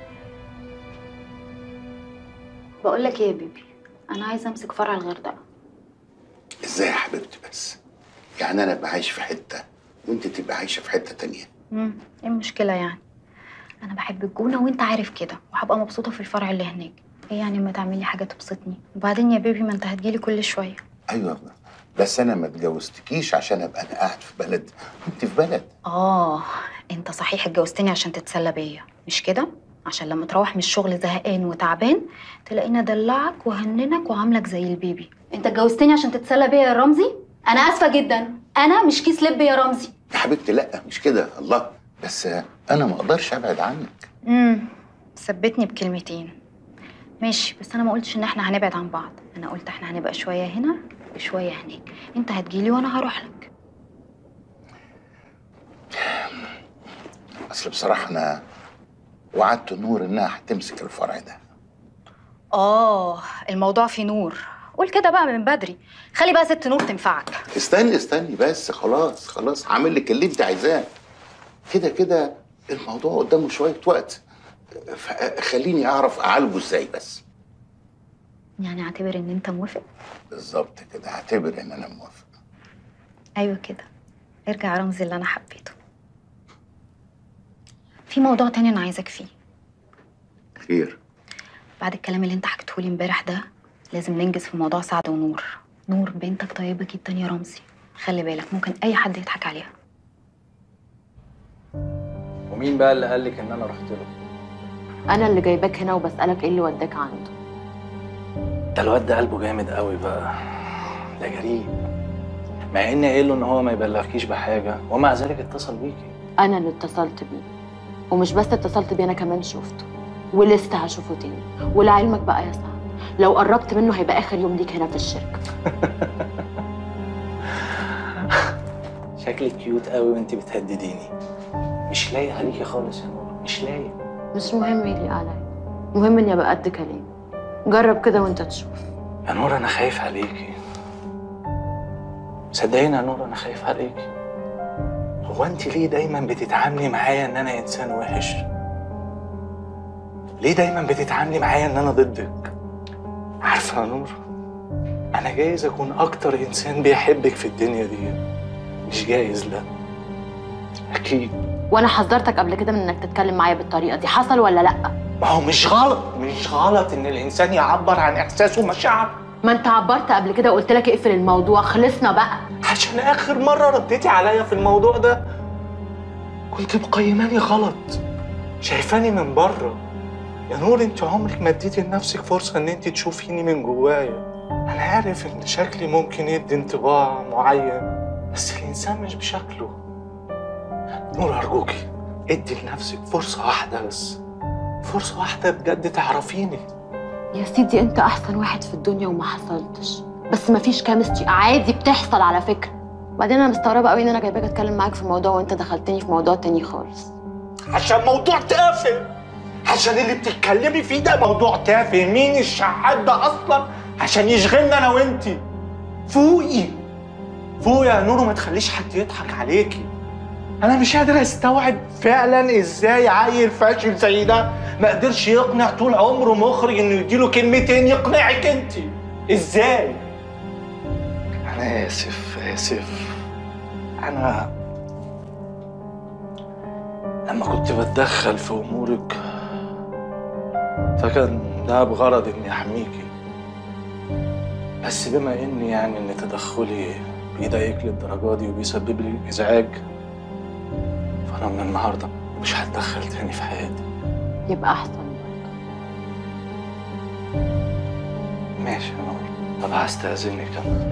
بقول لك ايه يا بيبي انا عايزه امسك فرع الغردقه ازاي يا حبيبتي بس يعني انا ابقى عايش في حته وانت تبقى عايشه في حته تانية امم ايه المشكله يعني انا بحب الجونه وانت عارف كده وهبقى مبسوطه في الفرع اللي هناك ايه يعني ما تعملي حاجه تبسطني وبعدين يا بيبي ما انت هتجيلي كل شويه ايوه بس انا ما اتجوزتكيش عشان ابقى انا قاعد في بلد وانت في بلد اه انت صحيح اتجوزتني عشان تتسلى بيا مش كده عشان لما تروح من الشغل زهقان وتعبان تلاقيني ادلعك وهننك وعاملك زي البيبي انت اتجوزتني عشان تتسلى بيا يا رمزي انا اسفه جدا انا مش كيس لب يا رمزي يا حبيبتي لا مش كده الله بس انا ما اقدرش ابعد عنك امم ثبتني بكلمتين ماشي بس انا ما قلتش ان احنا هنبعد عن بعض انا قلت احنا هنبقى شويه هنا وشويه هناك انت هتجيلي وانا هروح لك اصل بصراحه انا وعدت نور انها هتمسك الفرع ده اه الموضوع فيه نور قول كده بقى من بدري خلي بقى ست نور تنفعك استني استني بس خلاص خلاص هعمل لك اللي انت عايزاه كده كده الموضوع قدامه شويه وقت خليني اعرف اعالجه ازاي بس يعني اعتبر ان انت موافق بالظبط كده هعتبر ان انا موافق ايوه كده ارجع يا رمزي اللي انا حبيته في موضوع تاني انا عايزك فيه خير بعد الكلام اللي انت حكيته لي امبارح ده لازم ننجز في موضوع سعد ونور نور بنتك طيبه جدا يا رمزي خلي بالك ممكن اي حد يضحك عليها ومين بقى اللي قال لك ان انا رحت له انا اللي جايباك هنا وبسالك ايه اللي وداك عنده ده الواد ده قلبه جامد قوي بقى ده جريء مع اني قايل له ان هو ما يبلغكيش بحاجه ومع ذلك اتصل بيكي انا اللي اتصلت بيه ومش بس اتصلت بيه انا كمان شفته ولسه هشوفه تاني ولعلمك بقى يا سعد لو قربت منه هيبقى اخر يوم ليك هنا في الشركه شكلك كيوت قوي وانت بتهدديني مش لايق عليكي خالص يا نور مش لايق مش مهم يليق عليا المهم اني ابقى قد كلامي جرب كده وانت تشوف يا نور انا خايف عليكي صدقيني يا نور انا خايف عليكي هو انت ليه دايما بتتعاملي معايا ان انا انسان وحش ليه دايما بتتعاملي معايا ان انا ضدك عارفه يا نور انا جايز اكون اكتر انسان بيحبك في الدنيا دي مش جايز لا اكيد وانا حذرتك قبل كده من انك تتكلم معايا بالطريقه دي حصل ولا لا ما هو مش غلط مش غلط ان الانسان يعبر عن احساسه ومشاعره ما انت عبرت قبل كده وقلت لك اقفل الموضوع خلصنا بقى عشان اخر مره رديتي عليا في الموضوع ده كنت مقيماني غلط شايفاني من بره يا نور انت عمرك ما اديتي لنفسك فرصه ان انت تشوفيني من جوايا انا عارف ان شكلي ممكن يدي انطباع معين بس الانسان مش بشكله نور ارجوكي ادي لنفسك فرصة واحدة بس فرصة واحدة بجد تعرفيني يا سيدي انت احسن واحد في الدنيا وما حصلتش بس مفيش كيمستري عادي بتحصل على فكره وبعدين انا مستغربه قوي ان انا جايباك اتكلم معاك في موضوع وانت دخلتني في موضوع تاني خالص عشان موضوع تافه عشان اللي بتتكلمي فيه ده موضوع تافه مين الشحات ده اصلا عشان يشغلنا انا وانتي فوقي فوقي يا نور وما تخليش حد يضحك عليكي انا مش قادر استوعب فعلا ازاي عيل فاشل زي ده ما قدرش يقنع طول عمره مخرج انه يديله كلمتين يقنعك انت ازاي انا اسف اسف انا لما كنت بتدخل في امورك فكان ده بغرض اني احميكي بس بما اني يعني ان تدخلي بيضايقك للدرجه دي وبيسبب لي ازعاج فانا من النهارده مش هتدخل تاني في حياتي يبقى احسن ماشي يا نور طب هستأذنك انا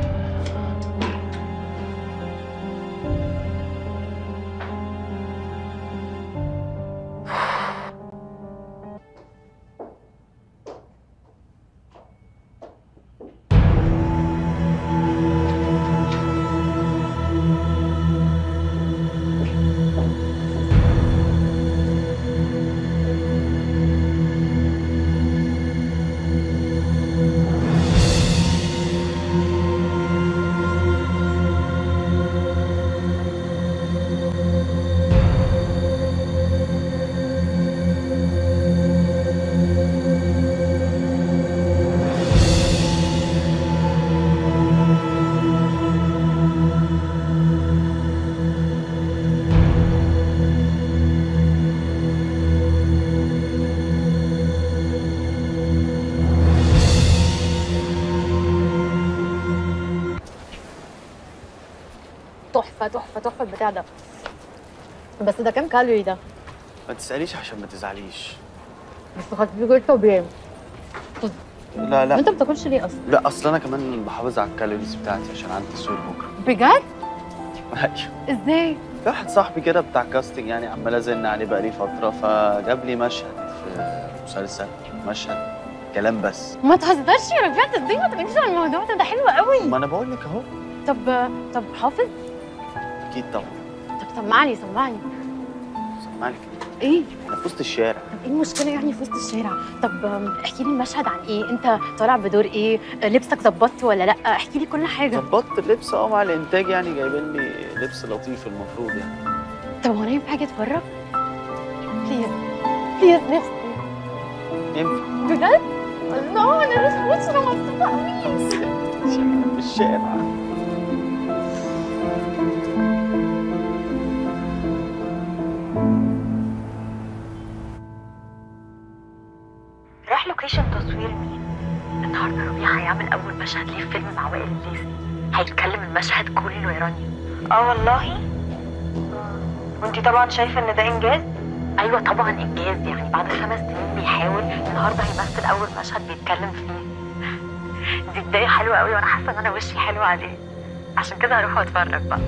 تحفه تحفه تحفه البتاع ده بس ده كام كالوري ده ما تساليش عشان ما تزعليش بس خدت غير طبيعي لا لا انت ما بتاكلش ليه اصلا لا اصل انا كمان بحافظ على الكالوريز بتاعتي عشان عندي تصوير بكره بجد ايوه ازاي في واحد صاحبي كده بتاع كاستنج يعني عمال ازن عليه بقالي فتره فجاب لي مشهد في مسلسل مشهد كلام بس ما تهزرش يا ربيع ازاي ما تقوليش على الموضوع ده ده حلو قوي ما انا بقول لك اهو طب طب حافظ اكيد طبعا طب سمعني سمعني سمعني ايه انا في وسط الشارع طب ايه المشكله يعني في وسط الشارع طب أم، احكي لي المشهد عن ايه انت طالع بدور ايه لبسك ظبطت ولا لا احكي لي كل حاجه ظبطت اللبس اه مع الانتاج يعني جايبين لي لبس لطيف المفروض يعني طب هو انا ينفع اجي اتفرج بليز بليز نفسي ينفع بجد الله انا مش انا مبسوطه قوي في الشارع راح لوكيشن تصوير مين؟ النهارده ربيع هيعمل أول مشهد ليه في فيلم مع وائل الليثي هيتكلم المشهد كله يا رانيا اه والله؟ وانتي طبعا شايفة ان ده انجاز؟ ايوه طبعا انجاز يعني بعد خمس سنين بيحاول النهارده هيمثل اول مشهد بيتكلم فيه دي بداية حلوة قوي وانا حاسة ان انا وشي حلو عليه عشان كده هروح واتفرج بقى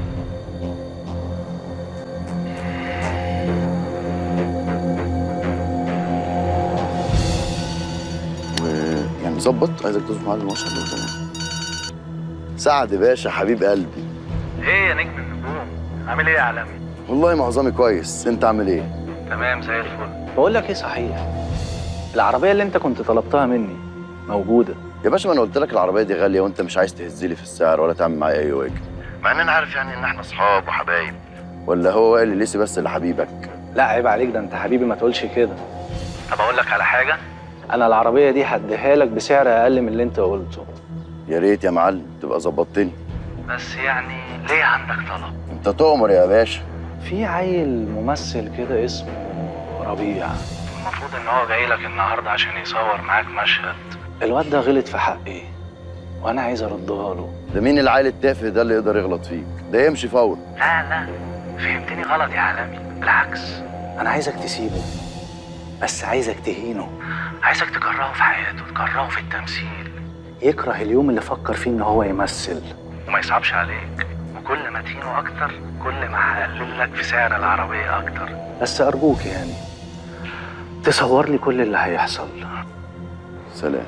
ويعني ظبط عايزك تظبط معايا المشهد ده تمام سعد باشا حبيب قلبي ايه يا نجم النجوم عامل ايه يا عالمي والله معظمي كويس انت عامل ايه تمام زي الفل بقول لك ايه صحيح العربيه اللي انت كنت طلبتها مني موجوده يا باشا ما انا قلت لك العربيه دي غاليه وانت مش عايز تهزلي في السعر ولا تعمل معايا اي واجب مع ان انا عارف يعني ان احنا اصحاب وحبايب ولا هو وائل الليسي بس اللي حبيبك لا عيب عليك ده انت حبيبي ما تقولش كده طب اقول لك على حاجه انا العربيه دي هديها لك بسعر اقل من اللي انت قلته يا ريت يا معلم تبقى ظبطتني بس يعني ليه عندك طلب انت تؤمر يا باشا في عيل ممثل كده اسمه ربيع المفروض ان هو جاي لك النهارده عشان يصور معاك مشهد الواد ده غلط في حقي وانا عايز اردها له ده مين العيل التافه ده اللي يقدر يغلط فيك ده يمشي فور لا لا فهمتني غلط يا عالمي بالعكس انا عايزك تسيبه بس عايزك تهينه عايزك تكرهه في حياته تكرهه في التمثيل يكره اليوم اللي فكر فيه ان هو يمثل وما يصعبش عليك كل ما تهينه اكتر كل ما هقلل لك في سعر العربيه اكتر بس ارجوك يعني تصور لي كل اللي هيحصل سلام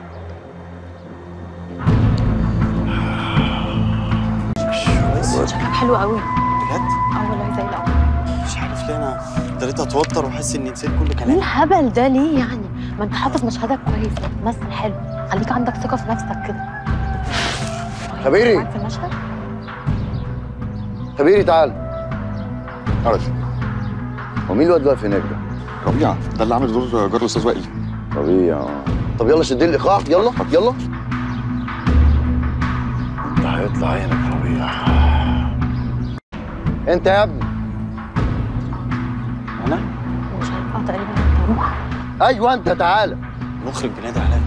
شكلك حلو قوي بجد اه والله زي القمر مش عارف ليه انا ابتديت اتوتر واحس اني نسيت كل ايه كلام الهبل ده ليه يعني ما انت حاطط مشهدك كويس بتمثل حلو خليك عندك ثقه في نفسك كده خبيري معاك في المشهد خبيري تعال عرف هو مين الواد واقف هناك ده؟ ربيع ده اللي عامل دور جار الاستاذ وائل ربيع طب يلا شد لي الايقاع يلا يلا انت هيطلع عينك ربيع انت يا ابني انا مش عارفه اه تقريبا انت روح ايوه انت تعالى المخرج بينادي عليا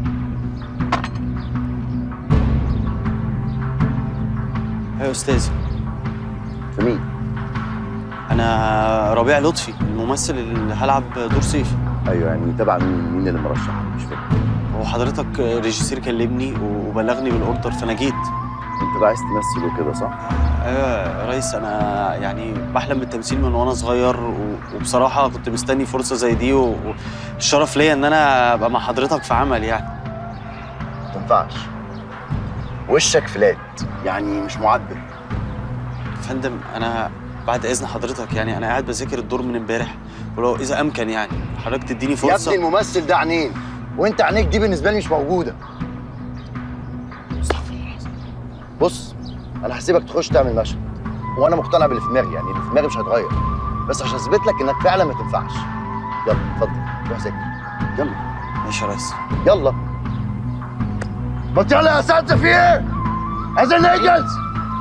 ايوه يا استاذ في مين؟ انا ربيع لطفي الممثل اللي هلعب دور سيف ايوه يعني تبع مين مين اللي مرشح مش فاهم هو حضرتك ريجيسير كلمني وبلغني بالاوردر فانا جيت انت بقى عايز تمثل وكده صح؟ ايوه يا ريس انا يعني بحلم بالتمثيل من وانا صغير و- وبصراحه كنت مستني فرصه زي دي و- والشرف ليا ان انا ابقى مع حضرتك في عمل يعني ما تنفعش وشك فلات يعني مش معبر يا فندم انا بعد اذن حضرتك يعني انا قاعد بذاكر الدور من امبارح ولو اذا امكن يعني حضرتك تديني يا فرصه ابني الممثل ده عينين وانت عينيك دي بالنسبه لي مش موجوده بص انا هسيبك تخش تعمل مشهد وانا مقتنع باللي في دماغي يعني اللي في دماغي مش هيتغير بس عشان اثبت لك انك فعلا ما تنفعش يلا اتفضل روح ذاكر يلا ماشي يا ريس يلا ما يلا يا اساتذه في ايه؟ عايزين ننجز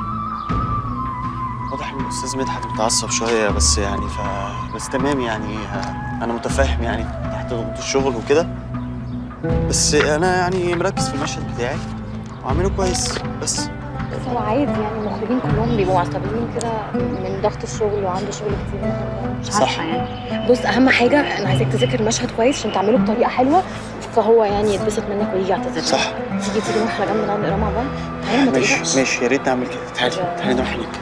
واضح ان الاستاذ مدحت متعصب شويه بس يعني ف بس تمام يعني آه، انا متفاهم يعني تحت ضغوط الشغل وكده بس انا يعني مركز في المشهد بتاعي وعامله كويس بس بس هو عادي يعني المخرجين كلهم بيبقوا عصبيين كده من ضغط الشغل وعنده شغل كتير مش صح. عارفه يعني بص اهم حاجه انا عايزاك تذاكر المشهد كويس عشان تعمله بطريقه حلوه فهو يعني يتبسط منك ويجي يعتذر صح. تيجي تيجي نروح على جنب نقعد نقرا مع بعض تعالى ما ماشي تقلقش ماشي يا ريت نعمل كده تعالي تعالي نروح هناك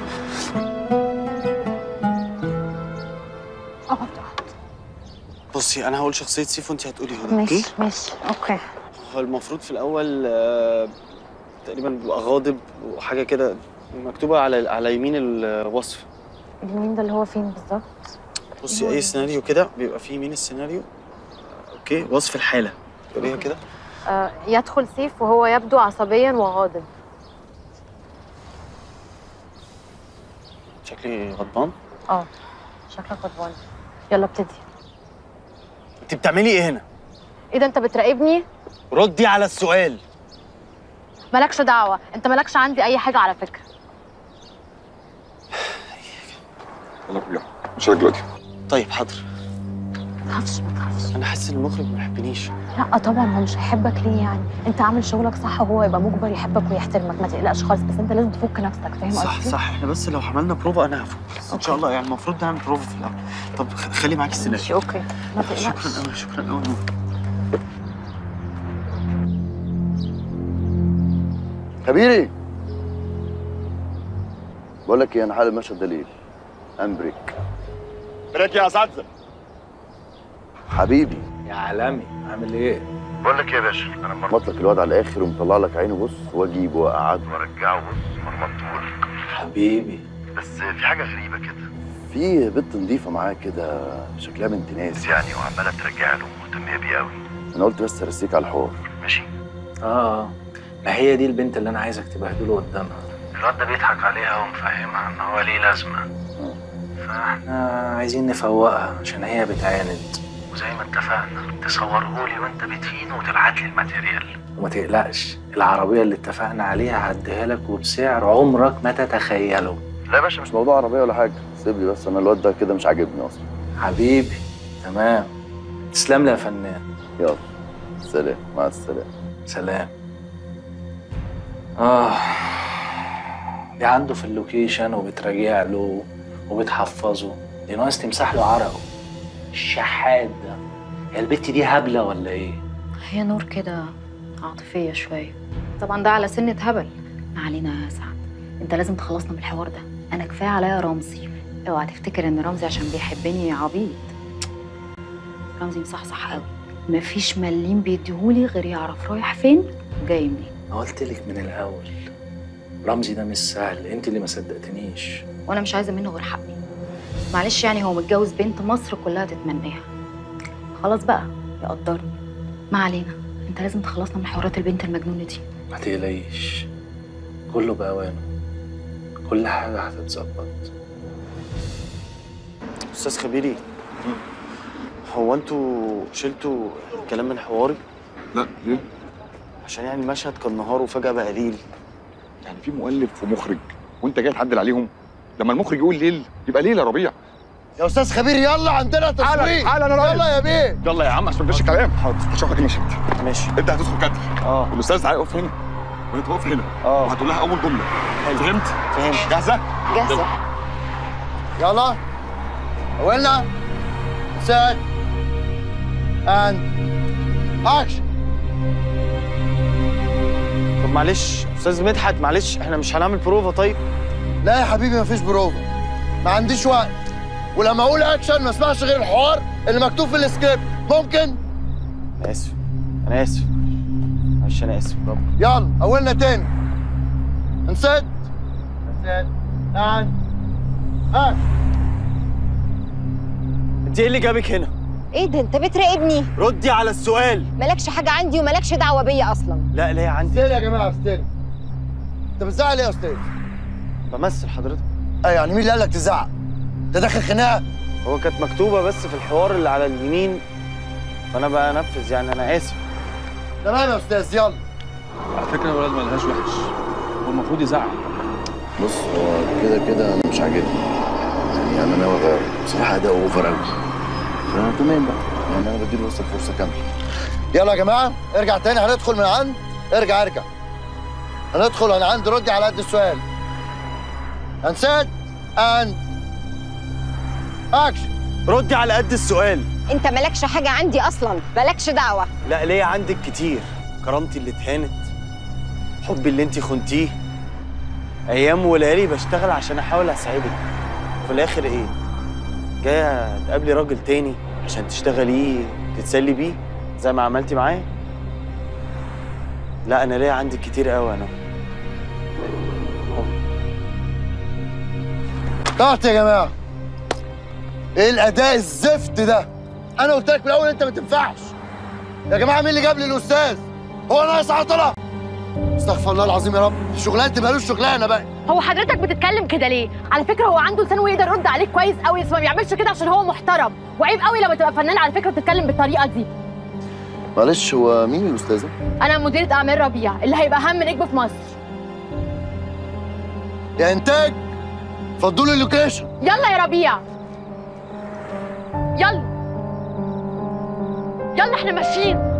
بصي انا هقول شخصيه سيف وانت هتقولي هدى ماشي اوكي ماشي اوكي هو المفروض في الاول آه، تقريبا بيبقى غاضب وحاجه كده مكتوبه على على يمين الوصف اليمين ده اللي هو فين بالظبط بصي اي سيناريو كده بيبقى في يمين السيناريو اوكي وصف الحاله تقوليها كده آه يدخل سيف وهو يبدو عصبيا وغاضب شكلي غضبان اه شكلك غضبان يلا ابتدي انت بتعملي ايه هنا ايه ده انت بتراقبني ردي على السؤال مالكش دعوه انت مالكش عندي اي حاجه على فكره يلا ربيع مش دلوقتي طيب حاضر ما تخافش ما تخافش انا حاسس ان المخرج ما بيحبنيش لا طبعا هو مش هيحبك ليه يعني انت عامل شغلك صح وهو يبقى مجبر يحبك ويحترمك ما تقلقش خالص بس انت لازم تفك نفسك فاهم صح قصدي صح احنا بس لو عملنا بروفا انا هفوق بس ان شاء الله يعني المفروض نعمل بروفا في الاول طب خ- خلي معاكي السيناريو ماشي اوكي ما تقلقش شكرا قوي شكرا قوي خبيري بقول لك ايه انا حال المشهد ده ليه؟ امبريك بريك يا اساتذه حبيبي يا عالمي عامل ايه؟ بقول لك ايه يا باشا انا مرمط لك الواد على الاخر ومطلع لك عينه بص واجيبه واقعده وارجعه بص مرمطهولك حبيبي بس في حاجه غريبه كده في بنت نظيفه معاه كده شكلها بنت ناس يعني وعماله ترجع له ومهتميه بيه قوي انا قلت بس ارسيك على الحوار ماشي اه ما هي دي البنت اللي انا عايزك تبهدله قدامها الواد ده بيضحك عليها ومفهمها ان هو ليه لازمه فاحنا عايزين نفوقها عشان هي بتعاند وزي ما اتفقنا تصورهولي وانت بتهين وتبعت لي الماتيريال وما تقلقش العربية اللي اتفقنا عليها هديها لك وبسعر عمرك ما تتخيله لا يا باشا مش موضوع عربيه ولا حاجه سيب لي بس انا الواد ده كده مش عاجبني اصلا حبيبي تمام تسلم لي يا فنان يلا سلام مع السلامه سلام اه دي عنده في اللوكيشن وبتراجع له وبتحفظه دي ناقص تمسح له عرقه الشحات ده هي البت دي هبلة ولا ايه؟ هي نور كده عاطفية شوية طبعا ده على سنة هبل ما علينا يا سعد انت لازم تخلصنا من الحوار ده انا كفايه عليا رمزي اوعى تفتكر ان رمزي عشان بيحبني عبيط رمزي مصحصح قوي مفيش مليم بيديهولي غير يعرف رايح فين وجاي منين ما قلت لك من الاول رمزي ده مش سهل انت اللي ما صدقتنيش وانا مش عايزه منه غير حقي معلش يعني هو متجوز بنت مصر كلها تتمناها خلاص بقى يقدرني ما علينا انت لازم تخلصنا من حوارات البنت المجنونه دي ما تقلقيش كله بأوانه كل حاجة هتتظبط استاذ خبيري هو انتوا شلتوا الكلام من حواري لا ليه؟ عشان يعني المشهد كان نهار وفجاه بقى ليل يعني في مؤلف ومخرج وانت جاي تحدل عليهم لما المخرج يقول ليل يبقى ليل يا ربيع يا استاذ خبير يلا عندنا تصوير حالا حالا انا رايح يلا يا بيه يلا يا عم عشان مفيش كلام حاضر هشرح لك المشهد ماشي انت هتدخل كادر اه والاستاذ تعالى اقف هنا وانت واقف هنا اه وهتقول لها اول جمله فهمت؟ فهمت جاهزه؟ جاهزة يلا اولنا سات اند اكشن طب معلش استاذ مدحت معلش احنا مش هنعمل بروفا طيب لا يا حبيبي مفيش بروفا ما عنديش وقت ولما اقول اكشن ما اسمعش غير الحوار اللي مكتوب في السكريبت ممكن انا اسف انا اسف معلش انا اسف رب يلا اولنا تاني انسد انسد اند اكشن انت ايه اللي جابك هنا ايه ده انت بتراقبني ردي على السؤال مالكش حاجه عندي ومالكش دعوه بيا اصلا لا ليه عندي استنى يا جماعه استنى انت بتزعل ايه يا استاذ بمثل حضرتك ايوه يعني مين اللي قال لك تزعق ده داخل خناقه هو كانت مكتوبه بس في الحوار اللي على اليمين فانا بنفذ يعني انا اسف تمام يا استاذ يلا على فكرة الولد ما لهاش وحش هو المفروض يزعق بص هو كده كده مش عاجبني يعني انا ناوي اغيره بصراحه اداؤه اوفر قوي فتمام بقى يعني انا بديله بس الفرصه كامله يلا يا جماعه ارجع تاني هندخل من عند ارجع ارجع هندخل من عند ردي على قد السؤال هنسد اند اكشن ردي على قد السؤال انت مالكش حاجه عندي اصلا مالكش دعوه لا ليه عندك كتير كرامتي اللي اتهانت حبي اللي انت خنتيه ايام وليالي بشتغل عشان احاول اساعدك في الاخر ايه جايه تقابلي راجل تاني عشان تشتغليه تتسلي بيه زي ما عملتي معايا لا انا ليا عندك كتير قوي انا كات يا جماعه ايه الاداء الزفت ده انا قلت لك من الاول انت ما تنفعش يا جماعه مين اللي جاب لي الاستاذ هو ناقص عطله استغفر الله العظيم يا رب شغلانه مالوش شغلانه بقى هو حضرتك بتتكلم كده ليه؟ على فكرة هو عنده لسان ويقدر يرد عليك كويس قوي بس ما بيعملش كده عشان هو محترم وعيب قوي لما تبقى فنان على فكرة وتتكلم بالطريقة دي معلش هو مين الاستاذه أنا مديرة أعمال ربيع اللي هيبقى أهم نجم في مصر يا انتاج فضوا لي اللوكيشن يلا يا ربيع يلا يلا احنا ماشيين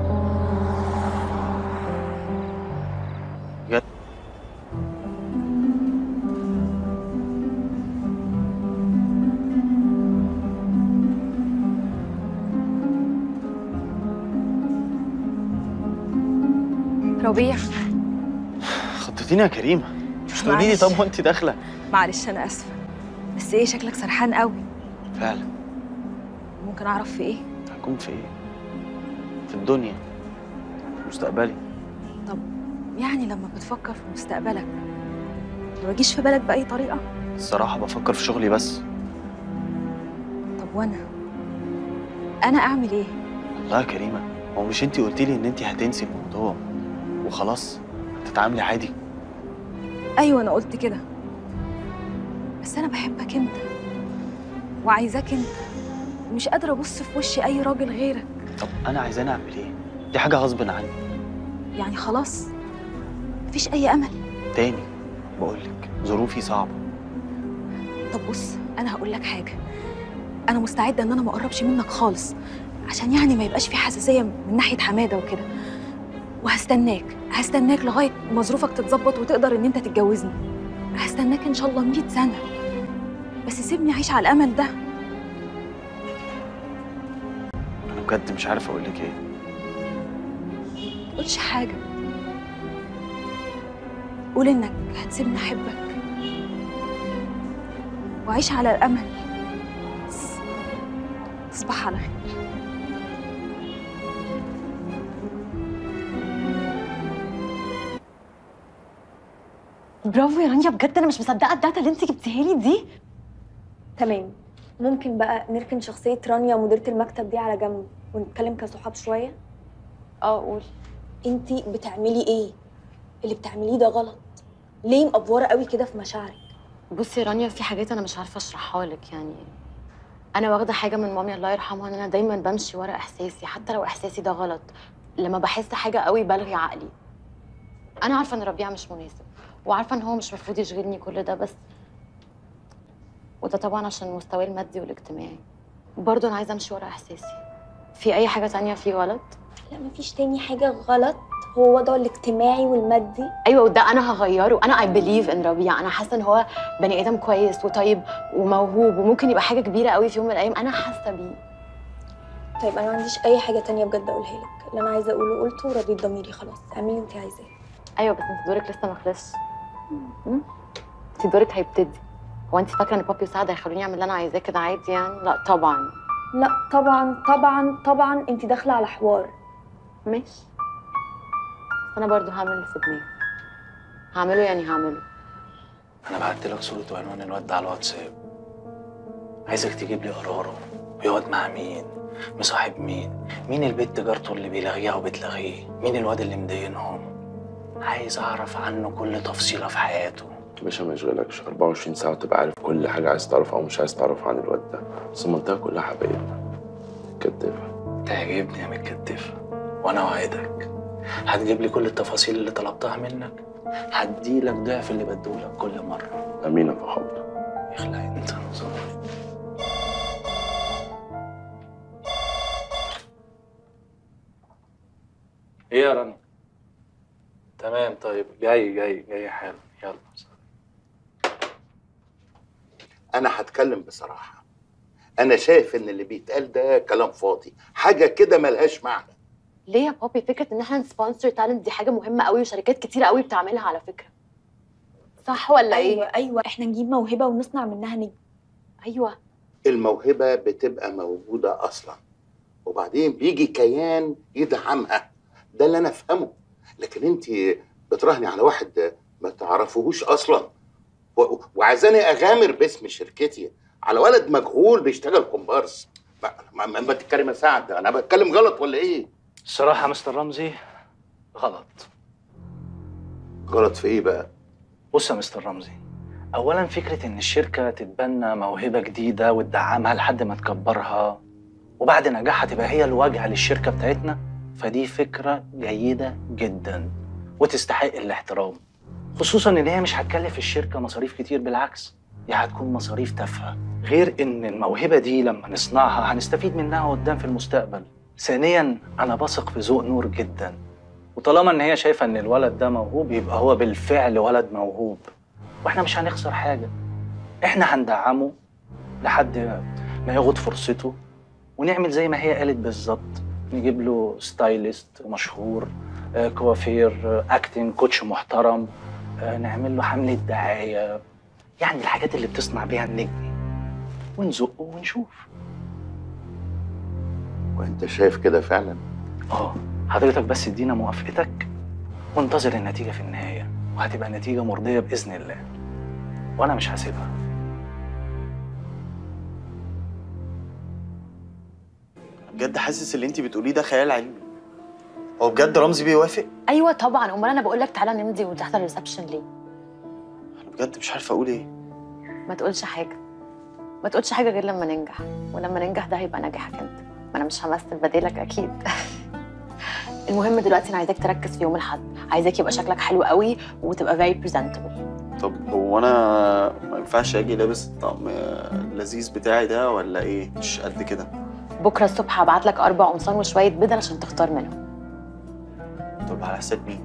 ربيع خطتيني يا كريمه مش تقولي لي معلش. طب وانت داخله معلش انا اسفه بس ايه شكلك سرحان قوي فعلا ممكن اعرف في ايه هكون في ايه في الدنيا في مستقبلي طب يعني لما بتفكر في مستقبلك ما بيجيش في بالك باي طريقه الصراحه بفكر في شغلي بس طب وانا انا اعمل ايه والله يا كريمه هو مش انت قلتي لي ان انت هتنسي الموضوع وخلاص هتتعاملي عادي ايوه انا قلت كده بس انا بحبك انت وعايزاك انت ومش قادره ابص في وش اي راجل غيرك طب انا عايزاني اعمل ايه دي حاجه غصب عني يعني خلاص مفيش اي امل تاني بقول لك ظروفي صعبه طب بص انا هقول لك حاجه انا مستعده ان انا ما اقربش منك خالص عشان يعني ما يبقاش في حساسيه من ناحيه حماده وكده وهستناك هستناك لغايه ما ظروفك تتظبط وتقدر ان انت تتجوزني هستناك ان شاء الله 100 سنه بس سيبني اعيش على الامل ده انا بجد مش عارف اقول لك ايه تقولش حاجه قول انك هتسيبني احبك وعيش على الامل بس تصبح على خير برافو يا رانيا بجد انا مش مصدقه الداتا اللي انت جبتيها لي دي تمام ممكن بقى نركن شخصية رانيا مديرة المكتب دي على جنب ونتكلم كصحاب شوية؟ اه قول انتي بتعملي ايه؟ اللي بتعمليه ده غلط ليه مقفورة قوي كده في مشاعرك؟ بصي يا رانيا في حاجات انا مش عارفه اشرحها لك يعني انا واخده حاجه من مامي الله يرحمها ان انا دايما بمشي ورا احساسي حتى لو احساسي ده غلط لما بحس حاجه قوي بلغي عقلي انا عارفه ان ربيع مش مناسب وعارفه ان هو مش المفروض يشغلني كل ده بس وده طبعا عشان مستواي المادي والاجتماعي برضه انا عايزه امشي ورا احساسي في اي حاجه تانية في غلط لا مفيش تاني حاجة غلط هو وضعه الاجتماعي والمادي ايوه وده انا هغيره انا اي بليف ان ربيع انا حاسه ان هو بني ادم كويس وطيب وموهوب وممكن يبقى حاجه كبيره قوي في يوم من الايام انا حاسه بيه طيب انا ما عنديش اي حاجة تانية بجد اقولها لك اللي انا عايزة اقوله قلته ورضيت ضميري خلاص اعملي اللي انت عايزاه ايوه بس انت دورك لسه ما خلصش م? انت دورك هيبتدي هو انت فاكره ان بابي وسعد هيخلوني اعمل اللي انا عايزاه كده عادي يعني لا طبعا لا طبعا طبعا طبعا انت داخلة على حوار ماشي بس انا برضو هعمل اللي في دماغي هعمله يعني هعمله انا بعت لك صورة وعنوان الواد ده على الواتساب عايزك تجيب لي قراره بيقعد مع مين مصاحب مين مين البت جارته اللي بيلاغيها وبتلاغيه مين الواد اللي مضايقنهم عايز اعرف عنه كل تفصيلة في حياته باشا ما يشغلكش 24 ساعة تبقى عارف كل حاجة عايز تعرفها أو مش عايز تعرفها عن الواد ده بس المنطقة كلها حبايبنا كدابة تعجبني يا متكتفة وانا اوعدك هتجيب لي كل التفاصيل اللي طلبتها منك هديلك ضعف اللي بديهولك كل مرة أمين يا فخامة يخلع انت ايه يا رنا تمام طيب جاي جاي جاي حالا يلا انا هتكلم بصراحه انا شايف ان اللي بيتقال ده كلام فاضي حاجه كده ملهاش معنى ليه يا بابي فكره ان احنا نسبونسر تالنت دي حاجه مهمه قوي وشركات كتيره قوي بتعملها على فكره صح ولا ايه ايوه ايوه احنا نجيب موهبة ونصنع منها نجم ايوه الموهبه بتبقى موجوده اصلا وبعدين بيجي كيان يدعمها ده اللي انا افهمه لكن انت بتراهني على واحد ما تعرفوهوش اصلا و- وعايزاني اغامر باسم شركتي على ولد مجهول بيشتغل كومبارس ما, ما, ما, ما تتكلم يا سعد انا بتكلم غلط ولا ايه الصراحة يا مستر رمزي غلط غلط في ايه بقى بص يا مستر رمزي اولا فكره ان الشركه تتبنى موهبه جديده وتدعمها لحد ما تكبرها وبعد نجاحها تبقى هي الواجهه للشركه بتاعتنا فدي فكره جيده جدا وتستحق الاحترام خصوصا ان هي مش هتكلف الشركه مصاريف كتير بالعكس دي هتكون مصاريف تافهه غير ان الموهبه دي لما نصنعها هنستفيد منها قدام في المستقبل ثانيا انا بثق في ذوق نور جدا وطالما ان هي شايفه ان الولد ده موهوب يبقى هو بالفعل ولد موهوب واحنا مش هنخسر حاجه احنا هندعمه لحد ما ياخد فرصته ونعمل زي ما هي قالت بالظبط نجيب له ستايلست مشهور آه، كوافير آه، اكتنج كوتش محترم آه، نعمل له حمله دعايه يعني الحاجات اللي بتصنع بيها النجم ونزقه ونشوف وانت شايف كده فعلا اه حضرتك بس ادينا موافقتك وانتظر النتيجة في النهاية وهتبقى نتيجة مرضية بإذن الله وأنا مش هسيبها بجد حاسس اللي انت بتقوليه ده خيال علمي هو بجد رمزي بيوافق ايوه طبعا امال انا بقول لك تعالى نمضي وتحضر الريسبشن ليه انا بجد مش عارفه اقول ايه ما تقولش حاجه ما تقولش حاجه غير لما ننجح ولما ننجح ده هيبقى نجاحك انت ما انا مش همثل بديلك اكيد المهم دلوقتي انا عايزاك تركز في يوم الاحد عايزاك يبقى شكلك حلو قوي وتبقى very presentable طب هو انا ما ينفعش اجي لابس الطقم اللذيذ بتاعي ده ولا ايه مش قد كده بكره الصبح هبعت لك اربع قمصان وشويه بدل عشان تختار منهم طب على حساب مين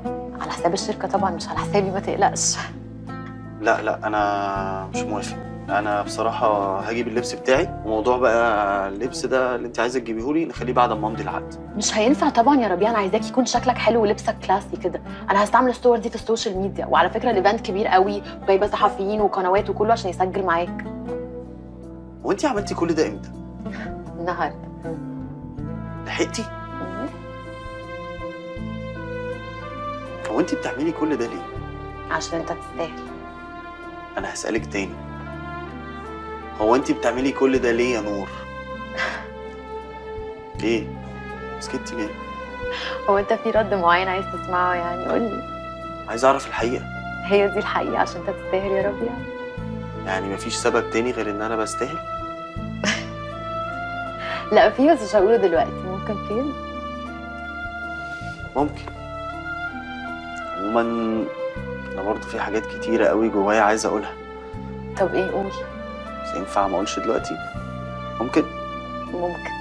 على حساب الشركه طبعا مش على حسابي ما تقلقش لا لا انا مش موافق انا بصراحه هجيب اللبس بتاعي وموضوع بقى اللبس ده اللي انت عايزه تجيبيه لي نخليه بعد ما امضي العقد مش هينفع طبعا يا ربيع انا عايزاك يكون شكلك حلو ولبسك كلاسي كده انا هستعمل الصور دي في السوشيال ميديا وعلى فكره الايفنت كبير قوي وجايبه صحفيين وقنوات وكله عشان يسجل معاك هو انت عملتي كل ده امتى النهارده لحقتي هو انت بتعملي كل ده ليه عشان انت تستاهل انا هسالك تاني هو انت بتعملي كل ده ليه يا نور ليه سكتي ليه هو انت في رد معين عايز تسمعه يعني قول لي عايز اعرف الحقيقه هي دي الحقيقه عشان انت تستاهل يا ربيع يعني مفيش سبب تاني غير ان انا بستاهل لا في بس مش هقوله دلوقتي ممكن فين ممكن عموما انا برضه في حاجات كتيره قوي جوايا عايز اقولها طب ايه قول بس ينفع ما اقولش دلوقتي ممكن ممكن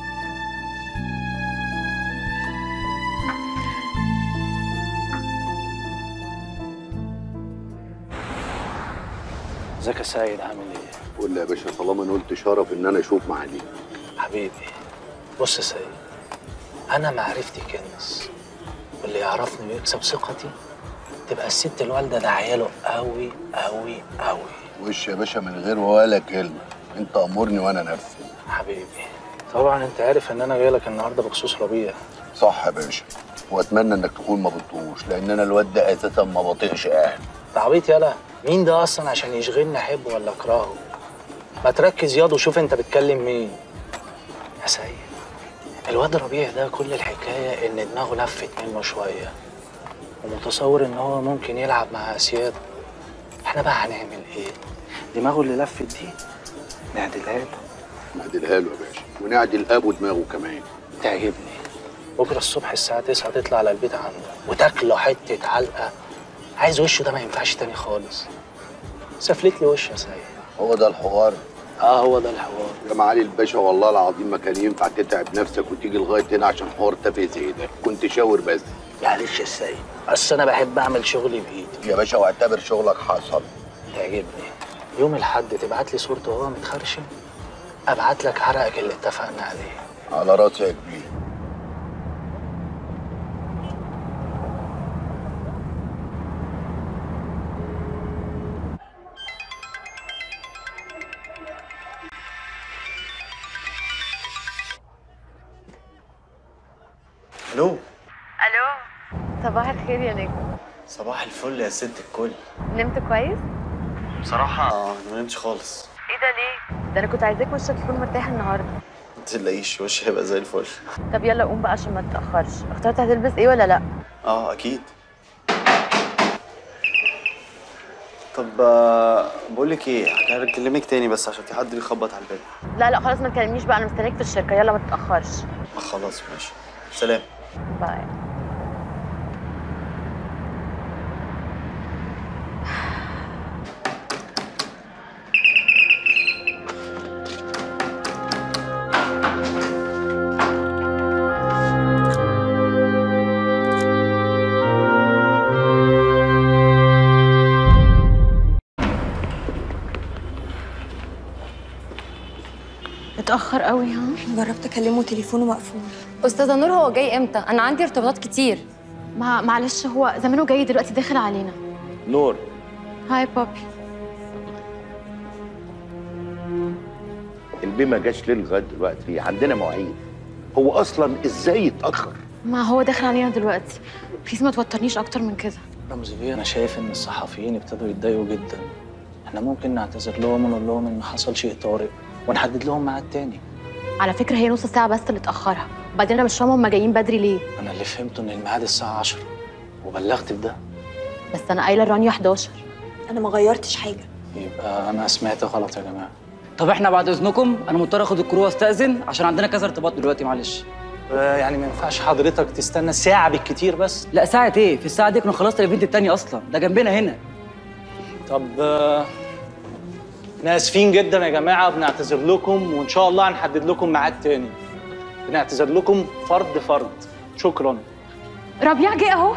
ازيك يا سيد عامل ايه؟ قول لي يا باشا طالما انا قلت شرف ان انا اشوف معاليك حبيبي بص يا سيد انا معرفتي كنز واللي يعرفني ويكسب ثقتي تبقى الست الوالده ده عياله قوي قوي قوي وش يا باشا من غير ولا كلمه انت امرني وانا نفذ حبيبي طبعا انت عارف ان انا جاي لك النهارده بخصوص ربيع صح يا باشا واتمنى انك تكون ما بتطوش لان انا الواد ده اساسا ما بطيقش اهل ده عبيط يالا مين ده اصلا عشان يشغلني احبه ولا اكرهه ما تركز ياض وشوف انت بتكلم مين يا سيد الواد ربيع ده كل الحكايه ان دماغه لفت منه شويه ومتصور ان هو ممكن يلعب مع اسياد احنا بقى هنعمل ايه دماغه اللي لفت دي نعدلها له نعدلها له يا باشا ونعدل ابو دماغه كمان تعجبني بكره الصبح الساعه 9 تطلع على البيت عنده وتاكله حته علقه عايز وشه ده ما ينفعش تاني خالص سفلت لي وشه يا سيد هو ده الحوار اه هو ده الحوار يا معالي الباشا والله العظيم ما كان ينفع تتعب نفسك وتيجي لغايه هنا عشان حوار تافه زي ده كنت شاور بس معلش يا سيد بس انا بحب اعمل شغلي بايدي يا باشا واعتبر شغلك حصل تعجبني يوم الحد تبعت لي صورته وهو متخرشم ابعت لك عرقك اللي اتفقنا عليه على راسي يا كبير الو الو صباح الخير يا نجم صباح الفل يا ست الكل نمت كويس بصراحه انا ما نمتش خالص ايه ده ليه ده انا كنت عايزاك وشك يكون مرتاح النهارده ما تقلقيش وشي هيبقى زي الفل طب يلا قوم بقى عشان ما تتاخرش اخترت هتلبس ايه ولا لا اه اكيد طب آه، بقول لك ايه هكلمك تاني بس عشان في حد بيخبط على الباب لا لا خلاص ما تكلمنيش بقى انا مستنيك في الشركه يلا ما تتاخرش آه، خلاص ماشي سلام باي اتاخر قوي ها جربت اكلمه تليفونه مقفول استاذه نور هو جاي امتى انا عندي ارتباطات كتير ما معلش هو زمانه جاي دلوقتي داخل علينا نور هاي بابي البيه ما جاش ليه لغايه دلوقتي عندنا مواعيد هو اصلا ازاي يتاخر ما هو داخل علينا دلوقتي بليز ما توترنيش اكتر من كده رمزي بيه انا شايف ان الصحفيين ابتدوا يتضايقوا جدا احنا ممكن نعتذر لهم ونقول لهم ان حصل شيء طارئ ونحدد لهم ميعاد تاني على فكره هي نص ساعه بس اللي اتاخرها وبعدين انا مش فاهمه هم جايين بدري ليه انا اللي فهمته ان الميعاد الساعه 10 وبلغت بده بس انا قايله لرانيا 11 انا ما غيرتش حاجه يبقى انا سمعت غلط يا جماعه طب احنا بعد اذنكم انا مضطر اخد الكرو واستاذن عشان عندنا كذا ارتباط دلوقتي معلش آه، يعني ما ينفعش حضرتك تستنى ساعه بالكتير بس لا ساعه ايه في الساعه دي كنا خلصنا الايفنت التاني اصلا ده جنبنا هنا طب آه، احنا اسفين جدا يا جماعه بنعتذر لكم وان شاء الله هنحدد لكم ميعاد تاني بنعتذر لكم فرد فرد شكرا ربيع جه اهو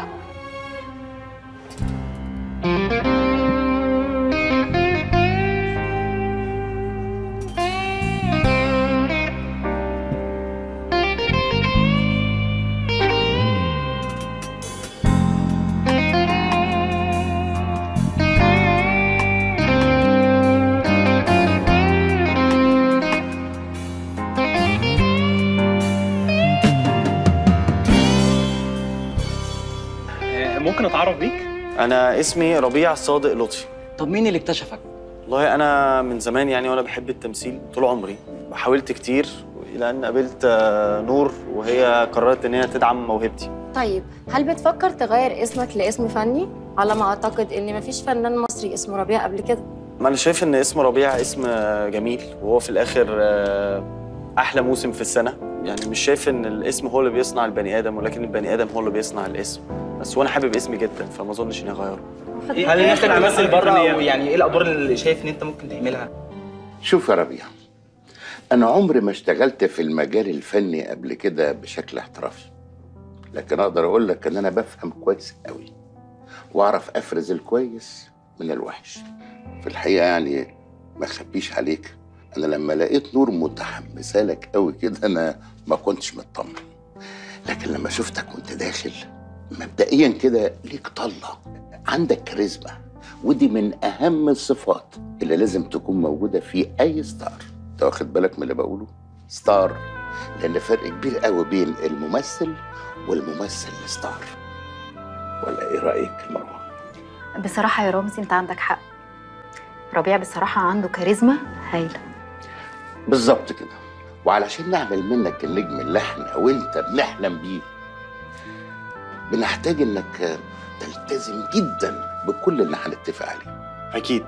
انا اسمي ربيع صادق لطفي طب مين اللي اكتشفك والله انا من زمان يعني وانا بحب التمثيل طول عمري وحاولت كتير الى ان قابلت آه، نور وهي قررت ان هي تدعم موهبتي طيب هل بتفكر تغير اسمك لاسم فني؟ على ما اعتقد ان مفيش فنان مصري اسمه ربيع قبل كده ما انا شايف ان اسم ربيع اسم آه، جميل وهو في الاخر آه، احلى موسم في السنه يعني مش شايف ان الاسم هو اللي بيصنع البني ادم ولكن البني ادم هو اللي بيصنع الاسم بس وانا حابب اسمي جدا فما اظنش اني هغيره هل ان انت تمثل بره او يعني ايه الادوار اللي شايف ان انت ممكن تعملها؟ شوف يا ربيع أنا عمري ما اشتغلت في المجال الفني قبل كده بشكل احترافي لكن أقدر أقول لك إن أنا بفهم كويس قوي وأعرف أفرز الكويس من الوحش في الحقيقة يعني ما أخبيش عليك أنا لما لقيت نور متحمسة لك قوي كده أنا ما كنتش مطمن لكن لما شفتك وأنت داخل مبدئيا كده ليك طلة عندك كاريزما ودي من أهم الصفات اللي لازم تكون موجودة في أي ستار أنت واخد بالك من اللي بقوله؟ ستار لأن فرق كبير قوي بين الممثل والممثل الستار ولا إيه رأيك يا مروة؟ بصراحة يا رمزي انت عندك حق ربيع بصراحة عنده كاريزما هايلة بالظبط كده وعلشان نعمل منك النجم اللي احنا وانت بنحلم بيه بنحتاج انك تلتزم جدا بكل اللي هنتفق عليه اكيد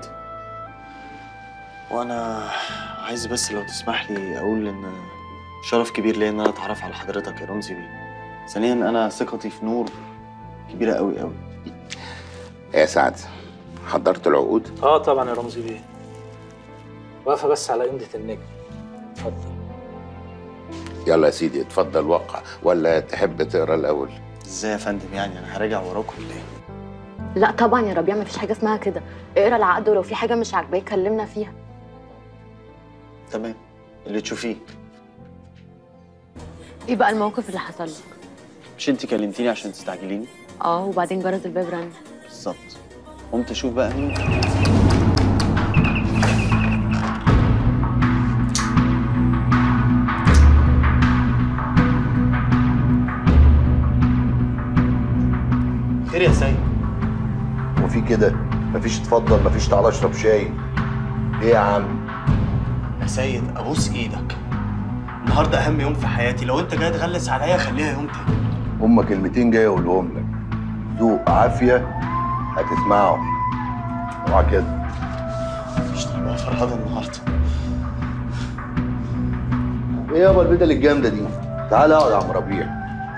وانا عايز بس لو تسمح لي اقول ان شرف كبير ليا ان انا اتعرف على حضرتك يا رمزي بيه ثانيا انا ثقتي في نور كبيره قوي قوي يا سعد حضرت العقود اه طبعا يا رمزي بيه واقفه بس على قمه النجم اتفضل يلا يا سيدي اتفضل وقع ولا تحب تقرا الاول ازاي يا فندم يعني انا هراجع وراكم ولا ايه لا طبعا يا ربيع مفيش حاجه اسمها كده اقرا العقد ولو في حاجه مش عاجباك كلمنا فيها تمام اللي تشوفيه ايه بقى الموقف اللي حصل لك مش انت كلمتيني عشان تستعجليني اه وبعدين جرس الباب رن بالظبط قمت اشوف بقى مين خير يا سيد وفي كده مفيش اتفضل مفيش تعالى اشرب شاي ايه يا عم يا سيد ابوس ايدك النهارده اهم يوم في حياتي لو انت جاي تغلس عليا خليها يوم تاني هما كلمتين جاي اقولهم لك ذوق عافيه هتسمعهم اوعى كده مش طالبها فرهده النهارده ايه يابا البدل الجامده دي تعالى اقعد يا عم ربيع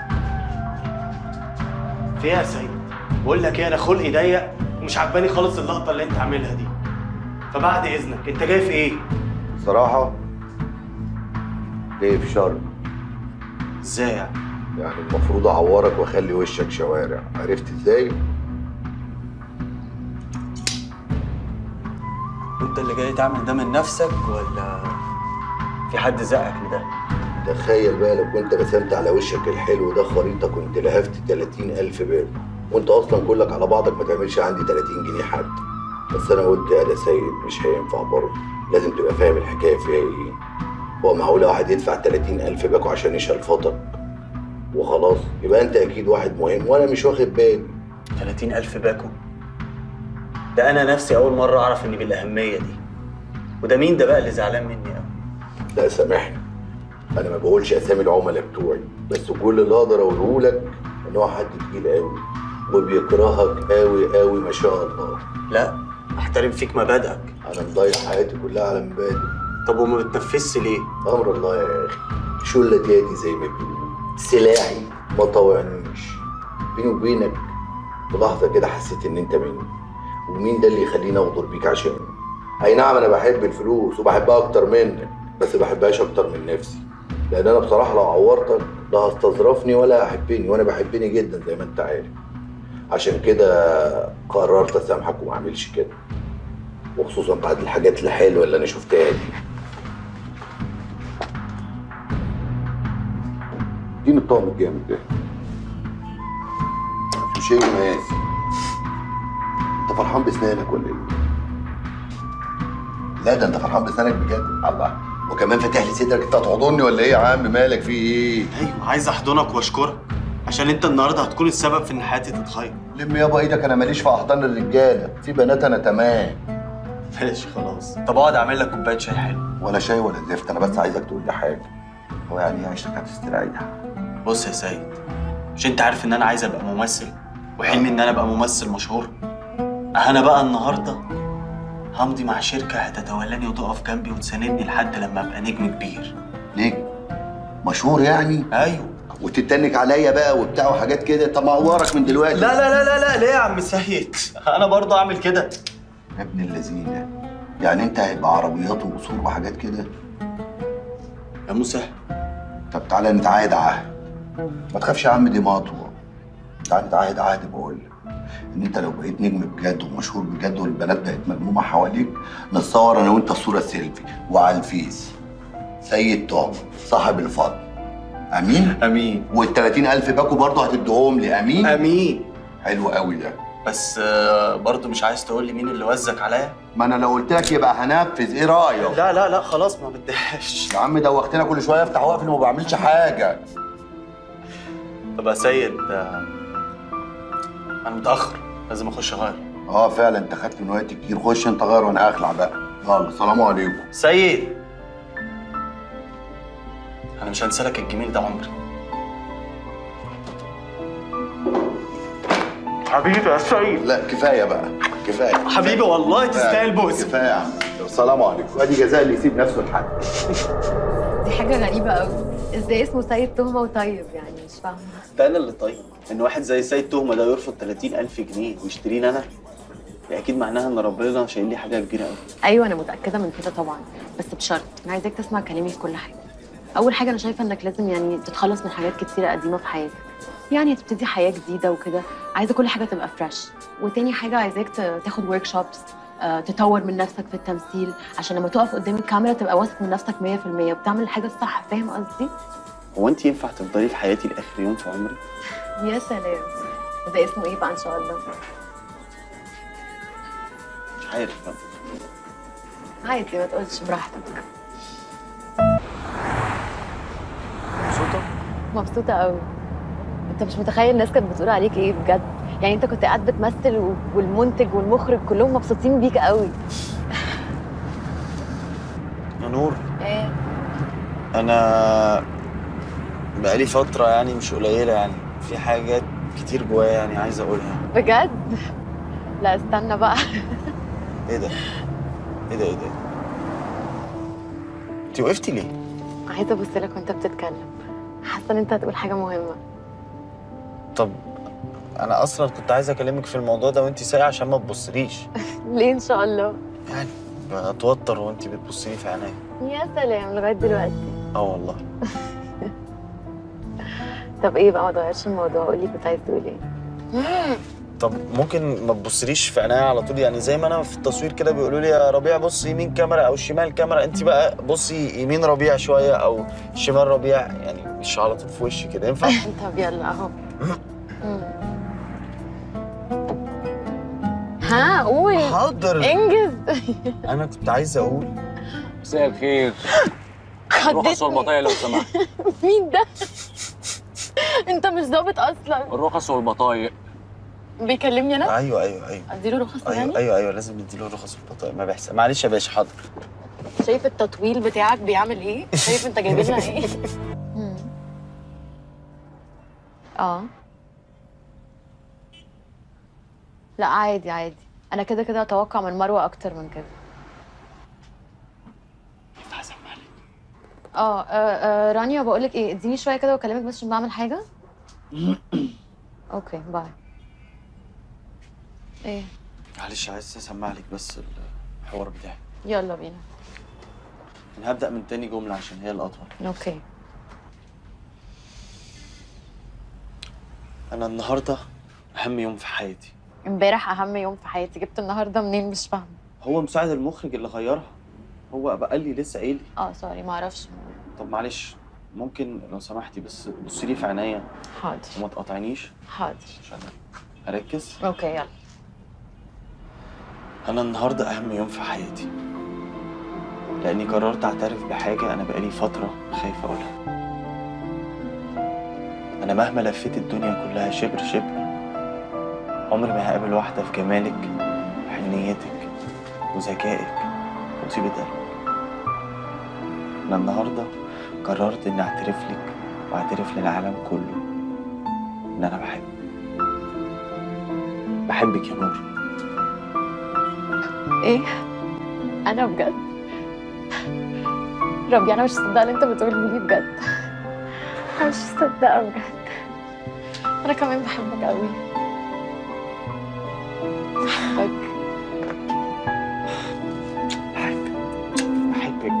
في ايه يا سيد بقول لك ايه انا خلقي ضيق ومش عجباني خالص اللقطه اللي انت عاملها دي فبعد اذنك انت جاي في ايه صراحه جاي في شر ازاي يعني يعني المفروض اعورك واخلي وشك شوارع عرفت ازاي وانت اللي جاي تعمل ده من نفسك ولا في حد زقك لده تخيل بقى لو كنت رسمت على وشك الحلو ده خريطه كنت لهفت 30 ألف باب وانت اصلا كلك على بعضك ما تعملش عندي 30 جنيه حد بس انا قلت يا ده سيد مش هينفع برضه لازم تبقى فاهم الحكايه فيها ايه هو معقول واحد يدفع 30 ألف باكو عشان يشلفطك وخلاص يبقى انت اكيد واحد مهم وانا مش واخد بالي 30 ألف باكو ده أنا نفسي أول مرة أعرف إني بالأهمية دي وده مين ده بقى اللي زعلان مني أوي لا سامحني انا ما بقولش اسامي العملاء بتوعي بس كل اللي اقدر اقوله لك ان هو حد تقيل قوي وبيكرهك قوي قوي ما شاء الله لا احترم فيك مبادئك انا مضيع حياتي كلها على مبادئ طب وما بتنفذش ليه؟ امر الله يا اخي شلة يدي زي ما بيقولوا سلاحي ما طوعنيش بيني وبينك في لحظه كده حسيت ان انت مني ومين ده اللي يخليني اغدر بيك عشان اي نعم انا بحب الفلوس وبحبها اكتر منك بس بحبهاش اكتر من نفسي لان انا بصراحه لو عورتك لا هستظرفني ولا هحبني وانا بحبني جدا زي ما انت عارف عشان كده قررت اسامحك وما اعملش كده وخصوصا بعد الحاجات الحلوه اللي انا شفتها دي اديني الطقم الجامد ده في شيء مقاسي انت فرحان بسنانك ولا ايه؟ لا ده انت فرحان بسنانك بجد الله وكمان فاتح لي صدرك انت هتحضني ولا ايه يا عم مالك في ايه؟ أيوة عايز أحضنك وأشكرك عشان انت النهارده هتكون السبب في ان حياتي تتغير لم يابا ايدك انا ماليش في احضان الرجاله في بنات انا تمام ماشي خلاص طب اقعد اعمل لك كوبايه شاي حلو ولا شاي ولا زفت انا بس عايزك تقول لي حاجه هو يعني ايه عيشتك هتستريح بص يا سيد مش انت عارف ان انا عايز ابقى ممثل وحلمي ان انا ابقى ممثل مشهور انا بقى النهارده همضي مع شركه هتتولاني وتقف جنبي وتساندني لحد لما ابقى نجم كبير نجم مشهور يعني ايوه وتتنك عليا بقى وبتاع وحاجات كده طب ما اعورك من دلوقتي لا لا لا لا لا ليه يا عم سيد انا برضه اعمل كده يا ابن اللذينه يعني انت هيبقى عربيات وقصور وحاجات كده يا موسى طب تعالى نتعاهد عهد ما تخافش يا عم دي مطوه تعالى نتعاهد عهد بقول لك ان انت لو بقيت نجم بجد ومشهور بجد والبنات بقت مجموعه حواليك نتصور انا وانت صوره سيلفي وعلى الفيس سيد تهمه صاحب الفضل امين امين وال 30000 باكو برضه هتديهم لي امين امين حلو قوي ده بس آه، برضه مش عايز تقول لي مين اللي وزك عليا ما انا لو قلت لك يبقى هنفذ ايه رايك لا لا لا خلاص ما بديهاش يا عم دوختنا كل شويه افتح واقفل وما بعملش حاجه طب يا سيد آه، انا متاخر لازم اخش اغير اه فعلا انت خدت من وقت كتير خش انت غير وانا اخلع بقى يلا سلام عليكم سيد انا مش هنسى لك الجميل ده عمري حبيبي يا سيد لا كفايه بقى كفايه حبيبي والله تستاهل بوس كفايه يا عم السلام عليكم ادي جزاء اللي يسيب نفسه لحد دي حاجة غريبة قوي ازاي اسمه سيد تهمة وطيب يعني مش فاهمة ده انا اللي طيب ان واحد زي سيد تهمه ده يرفض 30000 جنيه ويشتريني انا دي اكيد معناها ان ربنا شايل لي حاجه كبيره قوي ايوه انا متأكدة من كده طبعا بس بشرط انا عايزاك تسمع كلامي في كل حاجة اول حاجة انا شايفة انك لازم يعني تتخلص من حاجات كتيرة قديمة في حياتك يعني تبتدي حياة جديدة وكده عايزة كل حاجة تبقى فريش وتاني حاجة عايزاك ت- تاخد ورك شوبس تطور من نفسك في التمثيل عشان لما تقف قدام الكاميرا تبقى واثق من نفسك 100% وبتعمل الحاجة الصح فاهم قصدي؟ هو انت ينفع تفضلي في حياتي لاخر يوم في عمري يا سلام ده اسمه ايه بقى ان شاء الله؟ مش عارف بقى عادي ما تقولش براحتك مبسوطه مبسوطة قوي انت مش متخيل الناس كانت بتقول عليك ايه بجد يعني انت كنت قاعد بتمثل و- والمنتج والمخرج كلهم مبسوطين بيك قوي يا نور ايه انا بقالي فتره يعني مش قليله يعني في حاجات كتير جوايا يعني عايز اقولها بجد لا استنى بقى ايه ده ايه ده ايه ده انت وقفتي ليه عايزه ابص لك وانت بتتكلم حاسه ان انت هتقول حاجه مهمه طب انا اصلا كنت عايز اكلمك في الموضوع ده وانت سايقه عشان ما تبصليش ليه ان شاء الله يعني بتوتر وانت بتبصلي في عينيا يا سلام لغايه دلوقتي اه والله طب ايه بقى ما تغيرش الموضوع قولي كنت عايز تقول ايه طب ممكن ما تبصليش في عينيا على طول يعني زي ما انا في التصوير كده بيقولوا لي يا ربيع بص يمين كاميرا او شمال كاميرا انت بقى بصي يمين ربيع شويه او شمال ربيع يعني مش على طول في وشي كده ينفع طب يلا اهو مم. ها قول حاضر انجز انا كنت عايز اقول مساء الخير الرخص والبطايق لو سمحت مين ده انت مش ظابط اصلا الرخص والبطايق بيكلمني انا ايوه ايوه ايوه اديله رخص ايوه يعني ايوه ايوه لازم نديله رخص البطاقه ما بيحصل معلش يا باشا حاضر شايف التطويل بتاعك بيعمل ايه شايف انت جايب لنا ايه مم. اه لا عادي عادي انا كده كده اتوقع من مروه اكتر من كده اه آه، آه، رانيا بقول لك ايه اديني شويه كده واكلمك بس عشان بعمل حاجه اوكي باي ايه معلش عايز اسمع لك بس الحوار بتاعي يلا بينا انا هبدا من تاني جمله عشان هي الاطول اوكي انا النهارده اهم يوم في حياتي امبارح اهم يوم في حياتي جبت النهارده منين مش فاهمه هو مساعد المخرج اللي غيرها هو بقى قال لي لسه قايل لي اه سوري ما اعرفش طب معلش ممكن لو سمحتي بس تبصي لي في عينيا حاضر وما تقاطعنيش حاضر عشان اركز اوكي يلا انا النهارده اهم يوم في حياتي لاني قررت اعترف بحاجه انا بقالي فتره خايف اقولها انا مهما لفيت الدنيا كلها شبر شبر عمري ما هقابل واحده في جمالك وحنيتك وذكائك وطيبه قلبك انا النهارده قررت اني اعترف لك واعترف للعالم كله ان انا بحبك بحبك يا نور ايه انا بجد ربي انا مش مصدقه اللي انت بتقوله لي بجد انا مش مصدقه بجد انا كمان بحبك قوي بحبك بحبك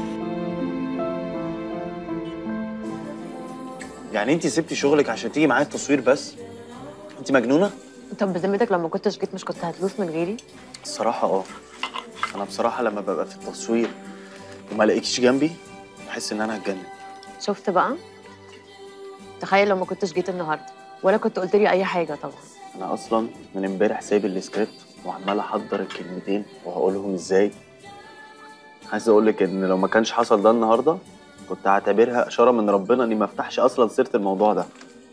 يعني انت سبتي شغلك عشان تيجي معايا التصوير بس انت مجنونه طب بذمتك لما كنتش جيت مش كنت هتلوس من غيري الصراحه اه انا بصراحه لما ببقى في التصوير وما الاقيكيش جنبي بحس ان انا هتجنن شفت بقى تخيل لو ما كنتش جيت النهارده ولا كنت قلت لي اي حاجه طبعا انا اصلا من امبارح سايب السكريبت وعمال احضر الكلمتين وهقولهم ازاي عايز اقول لك ان لو ما كانش حصل ده النهارده كنت هعتبرها اشاره من ربنا اني ما افتحش اصلا سيره الموضوع ده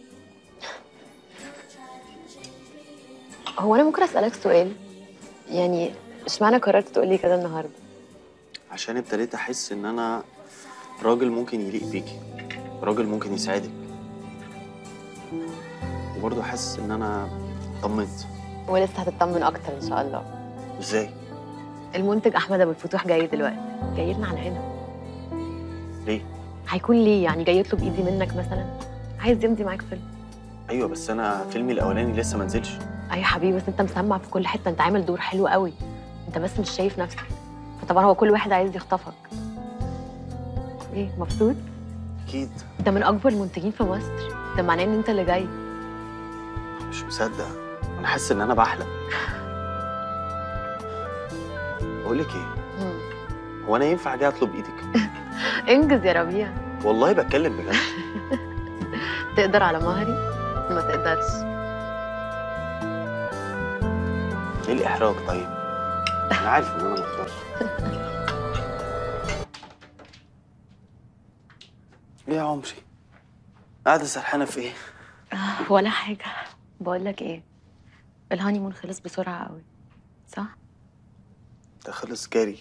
هو انا ممكن اسالك سؤال يعني اشمعنى قررت تقول لي كده النهارده عشان ابتديت احس ان انا راجل ممكن يليق بيكي راجل ممكن يساعدك وبرضه حاسس ان انا طمنت ولسه هتطمن اكتر ان شاء الله ازاي المنتج احمد ابو الفتوح جاي دلوقتي جاي لنا على هنا ليه هيكون ليه يعني جاي يطلب ايدي منك مثلا عايز يمضي معاك فيلم ايوه بس انا فيلمي الاولاني لسه ما نزلش اي حبيبي بس انت مسمع في كل حته انت عامل دور حلو قوي انت بس مش شايف نفسك فطبعا هو كل واحد عايز يخطفك ايه مبسوط اكيد انت من اكبر المنتجين في مصر ده معناه ان انت اللي جاي مش مصدق انا حاسس ان انا بحلم بقول لك ايه مم. هو انا ينفع اجي اطلب ايدك انجز يا ربيع والله بتكلم بجد تقدر على مهري ما تقدرش ايه الاحراج طيب انا عارف ان انا ما اقدرش ايه يا عمري قاعده سرحانه في ايه آه، ولا حاجه بقول لك ايه الهانيمون خلص بسرعه قوي صح ده خلص جري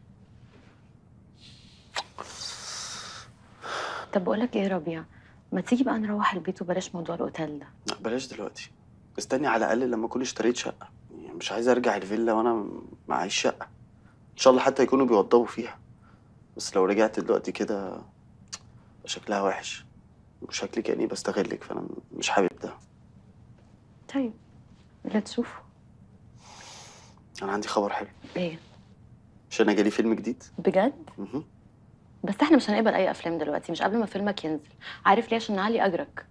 طب بقول لك ايه يا ربيع ما تيجي بقى نروح البيت وبلاش موضوع الاوتيل ده لا بلاش دلوقتي استني على الاقل لما اكون اشتريت شقه يعني مش عايز ارجع الفيلا وانا معيش شقه ان شاء الله حتى يكونوا بيوضبوا فيها بس لو رجعت دلوقتي كده يبقى شكلها وحش وشكلي كاني بستغلك فانا مش حابب ده طيب اللي تشوفه انا عندي خبر حلو ايه مش انا جالي فيلم جديد بجد مهم. بس احنا مش هنقبل اي افلام دلوقتي مش قبل ما فيلمك ينزل عارف ليه عشان نعلي اجرك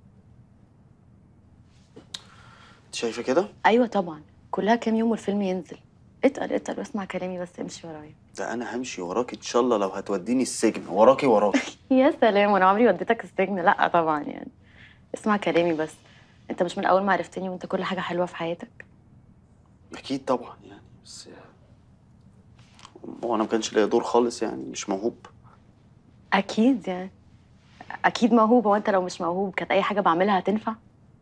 انت شايفه كده ايوه طبعا كلها كام يوم والفيلم ينزل اتقل اتقل واسمع كلامي بس امشي ورايا ده انا همشي وراكي ان شاء الله لو هتوديني السجن وراكي وراكي يا سلام وانا عمري وديتك السجن لا طبعا يعني اسمع كلامي بس انت مش من اول ما عرفتني وانت كل حاجه حلوه في حياتك اكيد طبعا يعني بس هو انا ما كانش ليا دور خالص يعني مش موهوب اكيد يعني اكيد موهوب هو انت لو مش موهوب كانت اي حاجه بعملها هتنفع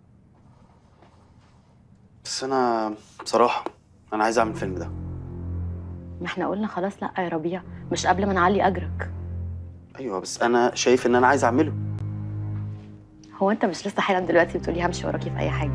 بس انا بصراحه انا عايز اعمل الفيلم ده ما احنا قلنا خلاص لا يا ربيع مش قبل ما نعلي اجرك ايوه بس انا شايف ان انا عايز اعمله هو انت مش لسه حالا دلوقتي بتقولي همشي وراكي في اي حاجه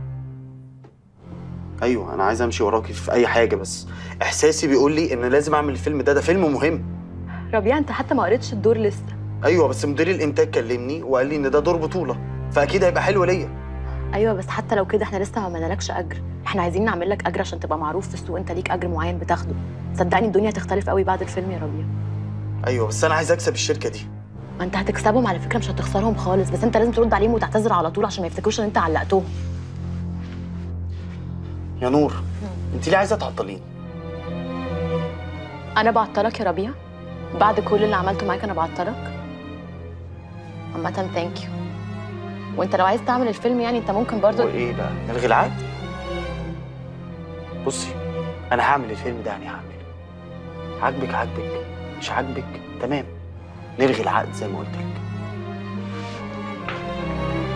ايوه انا عايز امشي وراكي في اي حاجه بس احساسي بيقول لي ان لازم اعمل الفيلم ده ده فيلم مهم ربيع انت حتى ما قريتش الدور لسه ايوه بس مدير الانتاج كلمني وقال لي ان ده دور بطوله فاكيد هيبقى حلو ليا ايوه بس حتى لو كده احنا لسه ما عملنالكش اجر احنا عايزين نعمل لك اجر عشان تبقى معروف في السوق انت ليك اجر معين بتاخده صدقني الدنيا هتختلف قوي بعد الفيلم يا ربيع ايوه بس انا عايز اكسب الشركه دي ما انت هتكسبهم على فكره مش هتخسرهم خالص بس انت لازم ترد عليهم وتعتذر على طول عشان ما يفتكروش ان انت علقتهم يا نور انت ليه عايزه تعطليني انا بعطلك يا ربيع بعد كل اللي عملته معاك انا بعطلك عامة ثانك يو وانت لو عايز تعمل الفيلم يعني انت ممكن برضو وايه بقى نلغي العقد بصي انا هعمل الفيلم ده يعني هعمله عاجبك عاجبك مش عاجبك تمام نلغي العقد زي ما قلت لك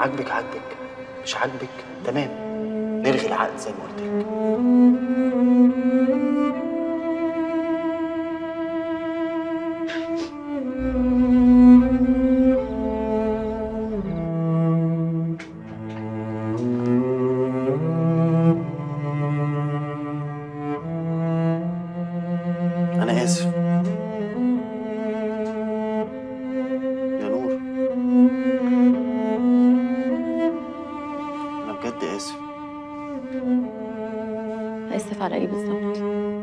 عاجبك عاجبك مش عاجبك تمام نلغي العقد زي ما قلت لك أنا آسف يا نور أنا بجد آسف اسف على ايه بالظبط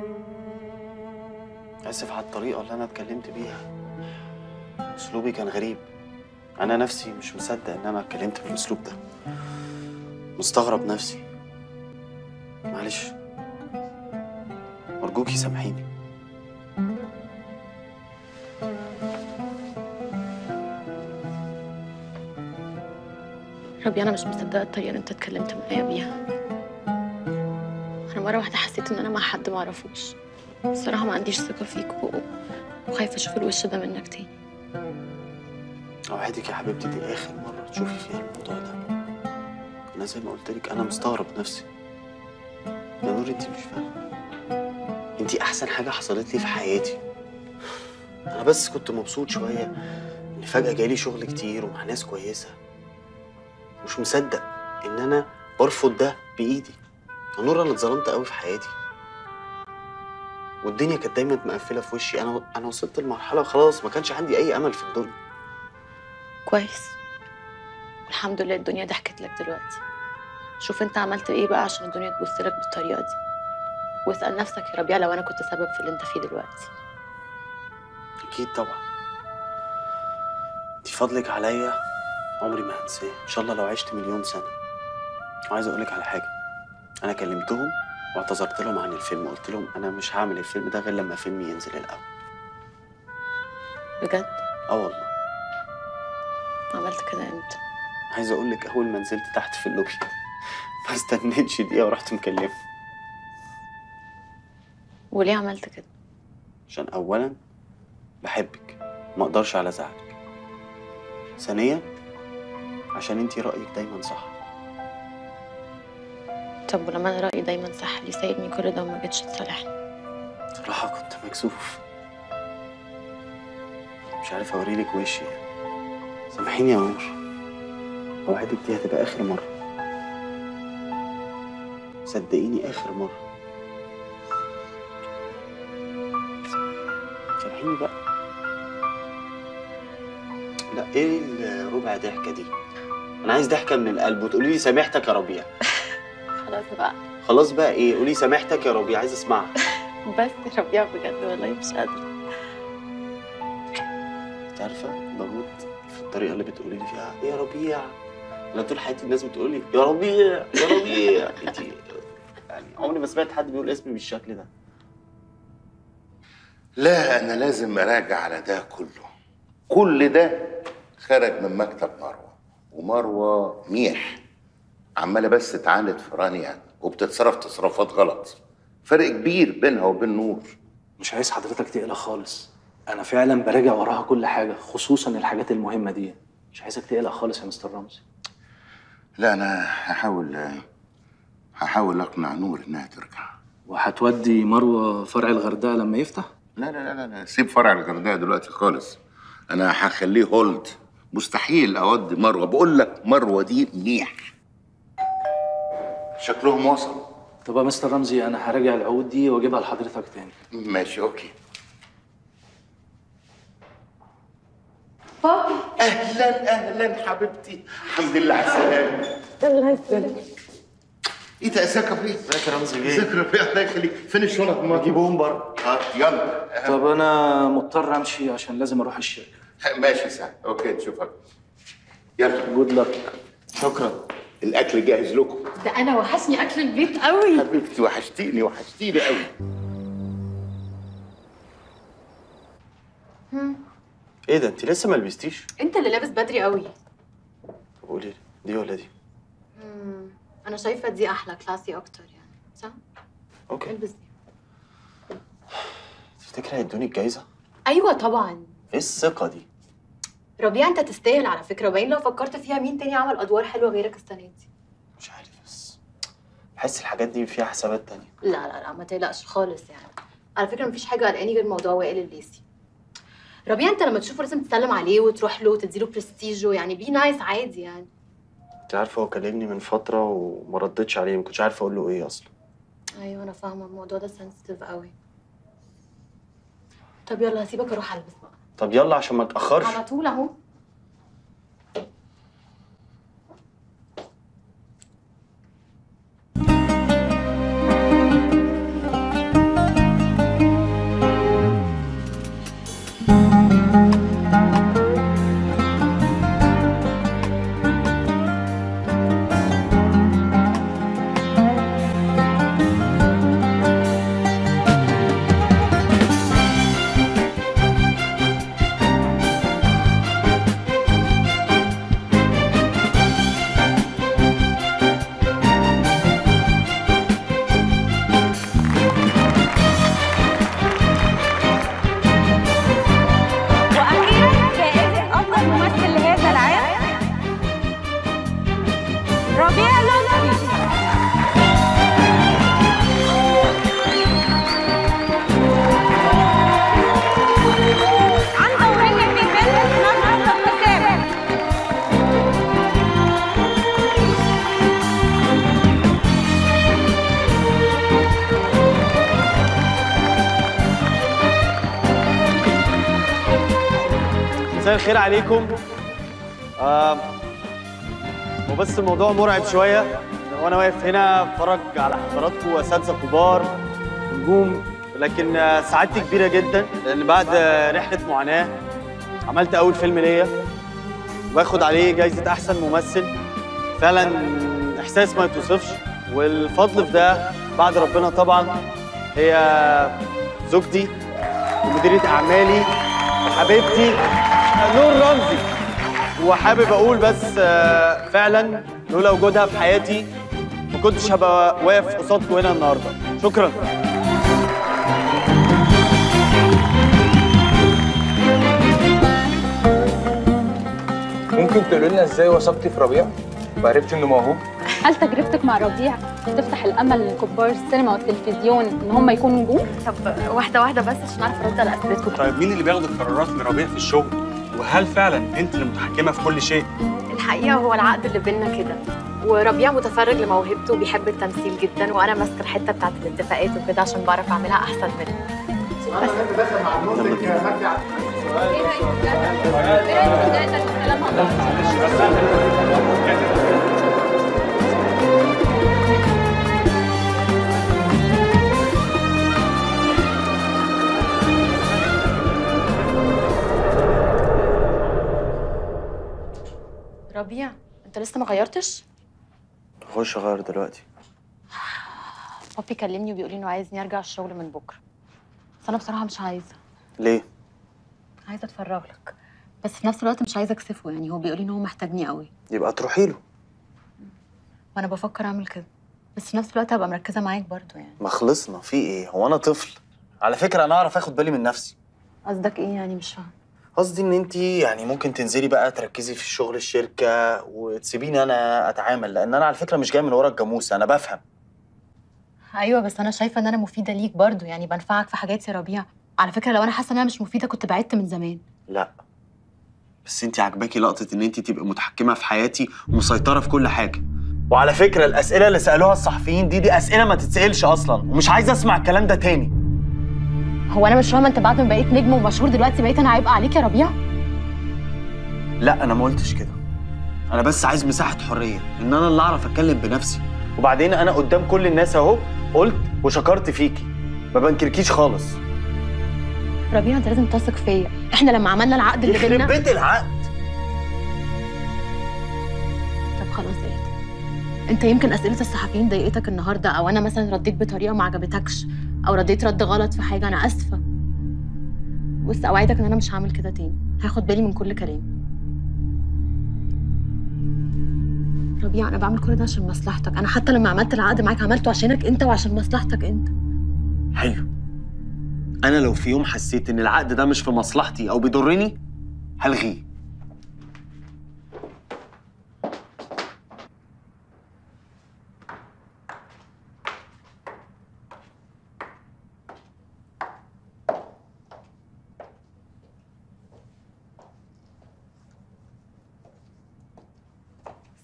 آسف على الطريقة اللي أنا اتكلمت بيها أسلوبي كان غريب أنا نفسي مش مصدق إن أنا اتكلمت بالأسلوب ده مستغرب نفسي معلش أرجوكي سامحيني ربي انا مش مصدقه الطريقه اللي انت اتكلمت معايا بيها انا مره واحده حسيت ان انا مع حد ما اعرفوش الصراحه ما عنديش ثقه فيك و... وخايفه اشوف الوش ده منك تاني أوعدك يا حبيبتي دي آخر مرة تشوفي فيها الموضوع ده أنا زي ما قلت لك أنا مستغرب نفسي يا نور أنت مش فاهمة أنت أحسن حاجة حصلت لي في حياتي أنا بس كنت مبسوط شوية إن فجأة جالي شغل كتير ومع ناس كويسة مش مصدق إن أنا برفض ده بإيدي يا نور أنا اتظلمت قوي في حياتي والدنيا كانت دايما مقفلة في وشي أنا أنا وصلت لمرحلة خلاص ما كانش عندي أي أمل في الدنيا كويس الحمد لله الدنيا ضحكت لك دلوقتي شوف انت عملت ايه بقى عشان الدنيا تبص لك بالطريقه دي واسال نفسك يا ربيع لو انا كنت سبب في اللي انت فيه دلوقتي أكيد طبعا انت فضلك عليا عمري ما هنساه إن شاء الله لو عشت مليون سنة وعايز أقولك على حاجة أنا كلمتهم واعتذرت لهم عن الفيلم قلت لهم أنا مش هعمل الفيلم ده غير لما فيلمي ينزل الأول بجد اه والله عملت كده امتى عايز أقولك أول ما نزلت تحت في اللوبي ما استنيتش دقيقة ورحت مكلمه وليه عملت كده عشان أولا بحبك ما أقدرش على زعلك ثانيا عشان انتي رأيك دايما صح طب ولما انا رايي دايما صح ليه سايبني كل ده وما جيتش تصالحني صراحة كنت مكسوف مش عارف أوريلك وشي سامحيني يا نور أوعدك دي هتبقى آخر مرة صدقيني آخر مرة سامحيني بقى لا ايه الربع ضحكة دي؟ أنا عايز ضحكة من القلب وتقولي لي سامحتك يا ربيع خلاص بقى خلاص بقى ايه؟ قولي سامحتك يا ربيع عايز اسمعها بس يا ربيع بجد والله مش قادره انت عارفه بموت في الطريقه اللي بتقولي لي فيها يا ربيع انا طول حياتي الناس بتقول لي يا ربيع يا ربيع انت يعني عمري ما سمعت حد بيقول اسمي بالشكل ده لا انا لازم اراجع على ده كله كل ده خرج من مكتب مروه ومروه ميح عماله بس تعاند في رانيا وبتتصرف تصرفات غلط فرق كبير بينها وبين نور مش عايز حضرتك تقلق خالص انا فعلا براجع وراها كل حاجه خصوصا الحاجات المهمه دي مش عايزك تقلق خالص يا مستر رمزي لا انا هحاول هحاول اقنع نور انها ترجع وهتودي مروه فرع الغردقه لما يفتح لا لا لا لا, لا. سيب فرع الغردقه دلوقتي خالص انا هخليه هولد مستحيل اودي مروه بقول لك مروه دي ميح شكلهم وصل طب يا مستر رمزي انا هراجع العقود دي واجيبها لحضرتك تاني ماشي اوكي بابي اهلا اهلا حبيبتي الحمد لله على السلامه الله يسلمك ايه ده ازيك يا رفيق ازيك يا رمزي بيه ازيك يا رفيق الله يخليك فين الشنط ما جيبوهم بره اه يلا طب انا مضطر امشي عشان لازم اروح الشركه ماشي سهل اوكي نشوفك يلا جود لك شكرا الاكل جاهز لكم ده انا وحشني اكل البيت قوي حبيبتي وحشتيني وحشتيني قوي ايه ده انت لسه ما لبستيش؟ انت اللي لابس بدري قوي طب قولي لي دي ولا دي؟ انا شايفه دي احلى كلاسي اكتر يعني صح اوكي البس دي تفتكري هيدوني الجايزه؟ ايوه طبعا ايه الثقه دي؟ ربيع انت تستاهل على فكره وباين لو فكرت فيها مين تاني عمل ادوار حلوه غيرك السنه دي بحس الحاجات دي فيها حسابات تانية لا لا لا ما تقلقش خالص يعني على فكره مفيش حاجه قلقاني غير موضوع وائل الليسي ربيع انت لما تشوفه لازم تسلم عليه وتروح له وتديله برستيجه يعني بي نايس عادي يعني انت عارفه هو كلمني من فتره وما ردتش عليه ما كنتش عارفه اقول له ايه اصلا ايوه انا فاهمه الموضوع ده سنسيتيف قوي طب يلا هسيبك اروح البس بقى طب يلا عشان ما اتاخرش على طول اهو واخيرا جائزه افضل ممثل لهذا العام ربيع لطفي عن دورية في فيلم نظرة الابتسامة مساء الخير عليكم آه وبس الموضوع مرعب شويه وانا واقف هنا اتفرج على حضراتكم واساتذه كبار نجوم لكن آه، سعادتي كبيره جدا لان بعد آه، رحله معاناه عملت اول فيلم ليا واخد عليه جايزه احسن ممثل فعلا احساس ما يتوصفش والفضل في ده بعد ربنا طبعا هي زوجتي ومديره اعمالي وحبيبتي نور رمزي وحابب اقول بس آه، فعلا لولا وجودها في حياتي ما كنتش هبقى واقف قصادكم هنا النهارده شكرا ممكن تقولي لنا ازاي وثقتي في ربيع وعرفتي انه موهوب هل تجربتك مع ربيع تفتح الامل لكبار السينما والتلفزيون ان هم يكونوا نجوم؟ طب واحده واحده بس عشان اعرف ارد على اسئلتكم طيب مين اللي بياخد القرارات لربيع في الشغل؟ وهل فعلا انت اللي متحكمه في كل شيء؟ الحقيقه هو العقد اللي بينا كده وربيع متفرج لموهبته وبيحب التمثيل جدا وانا ماسكه الحته بتاعت الاتفاقات وكده عشان بعرف اعملها احسن منه ربيع انت لسه ما غيرتش اخش اغير دلوقتي بابي كلمني وبيقول لي انه عايزني ارجع الشغل من بكره بس انا بصراحه مش عايزه ليه عايزه اتفرغ لك بس في نفس الوقت مش عايزه اكسفه يعني هو بيقول لي ان هو محتاجني قوي يبقى تروحي له وانا بفكر اعمل كده بس في نفس الوقت هبقى مركزه معاك برضو يعني ما خلصنا في ايه هو انا طفل على فكره انا اعرف اخد بالي من نفسي قصدك ايه يعني مش فاهمه قصدي ان انت يعني ممكن تنزلي بقى تركزي في شغل الشركه وتسيبيني انا اتعامل لان انا على فكره مش جاي من ورا الجاموسه انا بفهم ايوه بس انا شايفه ان انا مفيده ليك برضو يعني بنفعك في حاجات يا ربيع على فكره لو انا حاسه ان انا مش مفيده كنت بعدت من زمان لا بس انت عاجباكي لقطه ان انت تبقي متحكمه في حياتي ومسيطره في كل حاجه وعلى فكره الاسئله اللي سالوها الصحفيين دي دي اسئله ما تتسالش اصلا ومش عايز اسمع الكلام ده تاني هو انا مش فاهمه انت بعد ما بقيت نجم ومشهور دلوقتي بقيت انا عيب عليك يا ربيع لا انا ما قلتش كده انا بس عايز مساحه حريه ان انا اللي اعرف اتكلم بنفسي وبعدين انا قدام كل الناس اهو قلت وشكرت فيكي ما بنكركيش خالص ربيع انت لازم تثق فيا احنا لما عملنا العقد اللي يخرب بينا بيت العقد طب خلاص اهدى انت يمكن اسئله الصحفيين ضايقتك النهارده او انا مثلا رديت بطريقه ما عجبتكش او رديت رد غلط في حاجه انا اسفه بص اوعدك ان انا مش هعمل كده تاني هاخد بالي من كل كلامي ربيع انا بعمل كل ده عشان مصلحتك انا حتى لما عملت العقد معاك عملته عشانك انت وعشان مصلحتك انت حلو انا لو في يوم حسيت ان العقد ده مش في مصلحتي او بيضرني هلغيه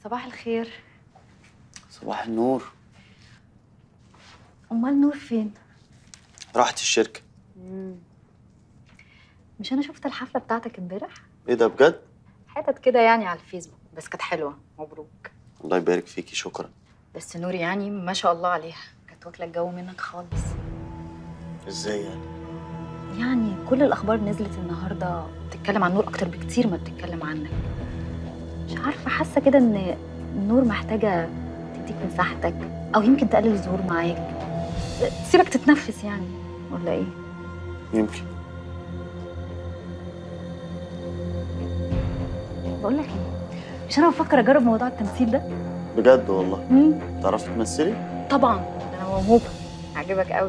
صباح الخير صباح النور امال نور فين راحت الشركه مش انا شفت الحفله بتاعتك امبارح ايه ده بجد حتت كده يعني على الفيسبوك بس كانت حلوه مبروك الله يبارك فيكي شكرا بس نور يعني ما شاء الله عليها كانت واكله الجو منك خالص ازاي يعني يعني كل الاخبار نزلت النهارده بتتكلم عن نور اكتر بكتير ما بتتكلم عنك مش عارفه حاسه كده ان نور محتاجه تديك مساحتك او يمكن تقلل الظهور معاك تسيبك تتنفس يعني ولا ايه يمكن بقول لك ايه مش انا بفكر اجرب موضوع التمثيل ده بجد والله مم. تعرفي تمثلي طبعا ده انا موهوبه عجبك قوي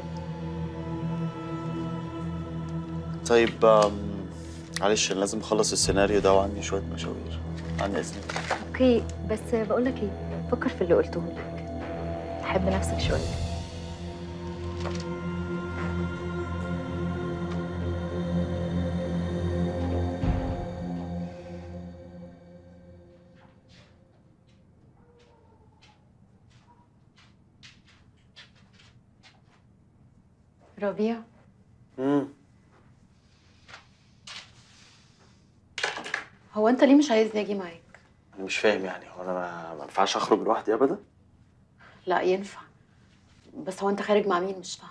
طيب آم، معلش أنا لازم اخلص السيناريو ده وعندي شويه مشاوير عن اذنك اوكي بس بقول لك ايه فكر في اللي قلته لك حب نفسك شويه ربيع امم هو انت ليه مش عايزني اجي معاك انا مش فاهم يعني هو انا ما ما ينفعش اخرج لوحدي ابدا لا ينفع بس هو انت خارج مع مين مش فاهم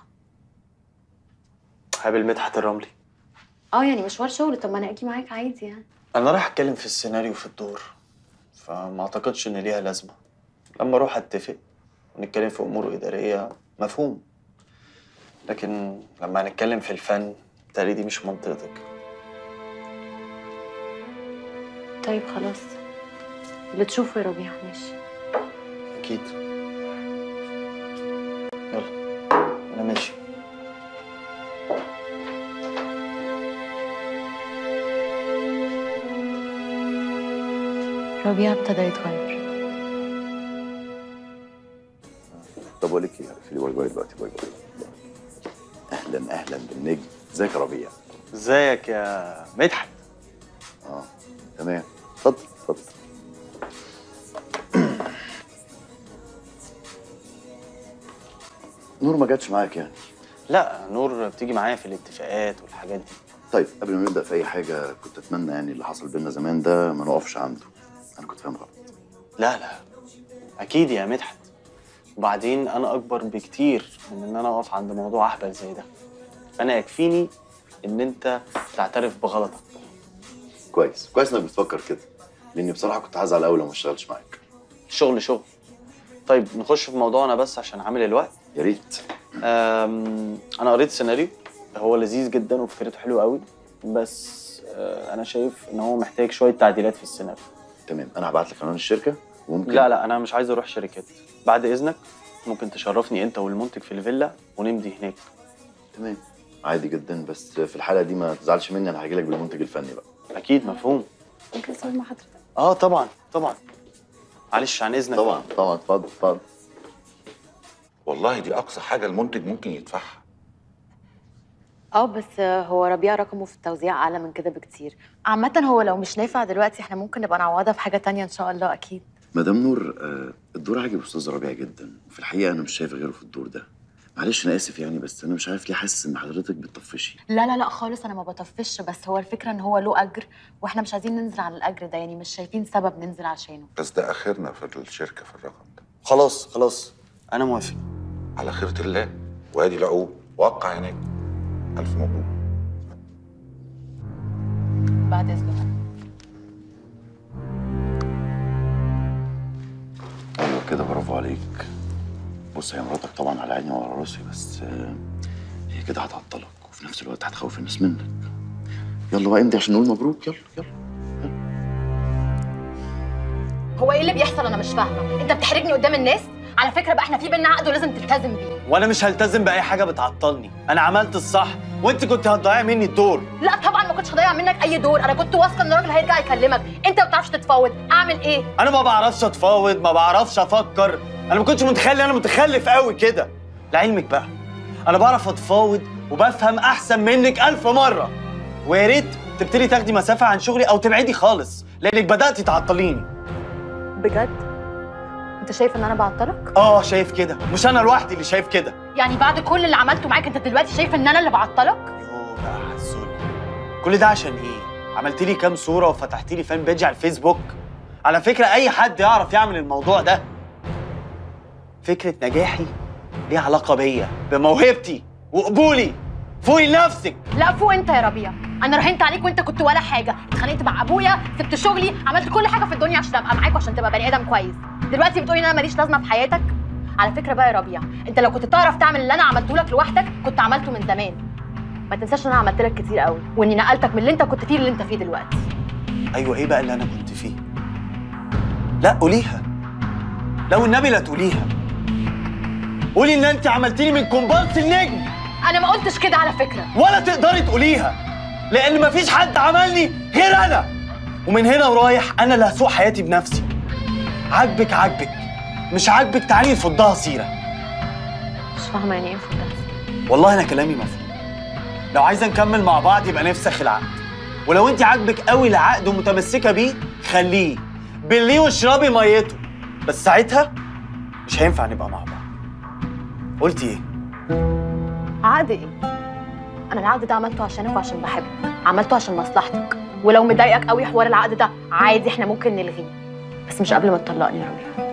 قابل مدحت الرملي اه يعني مشوار شغل طب ما انا اجي معاك عادي يعني انا رايح اتكلم في السيناريو في الدور فما اعتقدش ان ليها لازمه لما اروح اتفق ونتكلم في امور اداريه مفهوم لكن لما هنتكلم في الفن بالتالي دي مش منطقتك طيب خلاص اللي تشوفه يا ربيع ماشي اكيد يلا انا ماشي ربيع ابتدى يتغير طب اقول لك ايه في باي باي دلوقتي باي باي اهلا اهلا بالنجم ازيك يا ربيع ازيك يا مدحت اه تمام اتفضل اتفضل نور ما جاتش معاك يعني لا نور بتيجي معايا في الاتفاقات والحاجات دي طيب قبل ما نبدا في اي حاجه كنت اتمنى يعني اللي حصل بينا زمان ده ما نقفش عنده انا كنت فاهم غلط لا لا اكيد يا مدحت وبعدين انا اكبر بكتير من ان انا اقف عند موضوع اهبل زي ده انا يكفيني ان انت تعترف بغلطك كويس كويس انك بتفكر كده لاني بصراحه كنت هزعل قوي لو ما اشتغلتش معاك شغل شغل طيب نخش في موضوعنا بس عشان عامل الوقت يا ريت أم، انا قريت السيناريو هو لذيذ جدا وفكرته حلوه قوي بس آه، انا شايف ان هو محتاج شويه تعديلات في السيناريو تمام انا هبعت لك عنوان الشركه وممكن لا لا انا مش عايز اروح شركات بعد اذنك ممكن تشرفني انت والمنتج في الفيلا ونمضي هناك تمام عادي جدا بس في الحاله دي ما تزعلش مني انا هاجي لك بالمنتج الفني بقى اكيد مفهوم ممكن اصور مع حضرتك اه طبعا طبعا معلش عن اذنك طبعا طبعا اتفضل اتفضل والله دي اقصى حاجه المنتج ممكن يدفعها اه بس هو ربيع رقمه في التوزيع اعلى من كده بكتير عامة هو لو مش نافع دلوقتي احنا ممكن نبقى نعوضها في حاجة تانية ان شاء الله اكيد مدام نور آه، الدور عاجب استاذ ربيع جدا وفي الحقيقه انا مش شايف غيره في الدور ده معلش انا اسف يعني بس انا مش عارف ليه حاسس ان حضرتك بتطفشي لا لا لا خالص انا ما بطفش بس هو الفكرة ان هو له اجر واحنا مش عايزين ننزل على الاجر ده يعني مش شايفين سبب ننزل عشانه بس ده اخرنا في الشركه في الرقم ده خلاص خلاص انا موافق على خيرة الله وادي العقود وقع هناك الف مبروك بعد اذنك ايوه كده برافو عليك بص هي مراتك طبعا على عيني وعلى راسي بس آه، هي كده هتعطلك وفي نفس الوقت هتخوف الناس منك يلا بقى امضي عشان نقول مبروك يلا يلا هو ايه اللي بيحصل انا مش فاهمة انت بتحرجني قدام الناس على فكرة بقى احنا في بينا عقد ولازم تلتزم بيه وانا مش هلتزم باي حاجه بتعطلني انا عملت الصح وانت كنت هتضيعي مني الدور لا طبعا ما كنتش هضيع منك اي دور انا كنت واثقه ان الراجل هيرجع يكلمك انت ما بتعرفش تتفاوض اعمل ايه انا ما بعرفش اتفاوض ما بعرفش افكر انا ما كنتش متخيل انا متخلف قوي كده لعلمك بقى انا بعرف اتفاوض وبفهم احسن منك الف مره ويا ريت تبتدي تاخدي مسافه عن شغلي او تبعدي خالص لانك بدات تعطليني بجد انت شايف ان انا بعطلك اه شايف كده مش انا لوحدي اللي شايف كده يعني بعد كل اللي عملته معاك انت دلوقتي شايف ان انا اللي بعطلك كل ده عشان ايه عملت لي كام صوره وفتحت لي فان بيج على الفيسبوك على فكره اي حد يعرف يعمل الموضوع ده فكره نجاحي ليها علاقه بيا بموهبتي وقبولي فوقي لنفسك لا فوق انت يا ربيع انا راهنت عليك وانت كنت ولا حاجه اتخانقت مع ابويا سبت شغلي عملت كل حاجه في الدنيا عشان ابقى معاك وعشان تبقى بني ادم كويس دلوقتي بتقولي ان انا ماليش لازمه في حياتك على فكره بقى يا ربيع انت لو كنت تعرف تعمل اللي انا عملته لك لوحدك كنت عملته من زمان ما تنساش ان انا عملت لك كتير قوي واني نقلتك من اللي انت كنت فيه اللي انت فيه دلوقتي ايوه ايه بقى اللي انا كنت فيه لا قوليها لو النبي لا تقوليها قولي ان انت عملتيني من كومبارس النجم انا ما قلتش كده على فكره ولا تقدري تقوليها لان مفيش حد عملني غير انا ومن هنا ورايح انا اللي هسوق حياتي بنفسي عاجبك عاجبك مش عاجبك تعالي نفضها سيره مش فاهمه يعني ايه فضل والله انا كلامي مفهوم لو عايزه نكمل مع بعض يبقى نفسخ العقد ولو انت عاجبك قوي العقد ومتمسكه بيه خليه بليه واشربي ميته بس ساعتها مش هينفع نبقى مع بعض قلتي ايه عقد ايه انا العقد ده عملته عشانك وعشان بحبك عملته عشان مصلحتك ولو مضايقك قوي حوار العقد ده عادي احنا ممكن نلغيه بس مش قبل ما تطلقني يا ربيع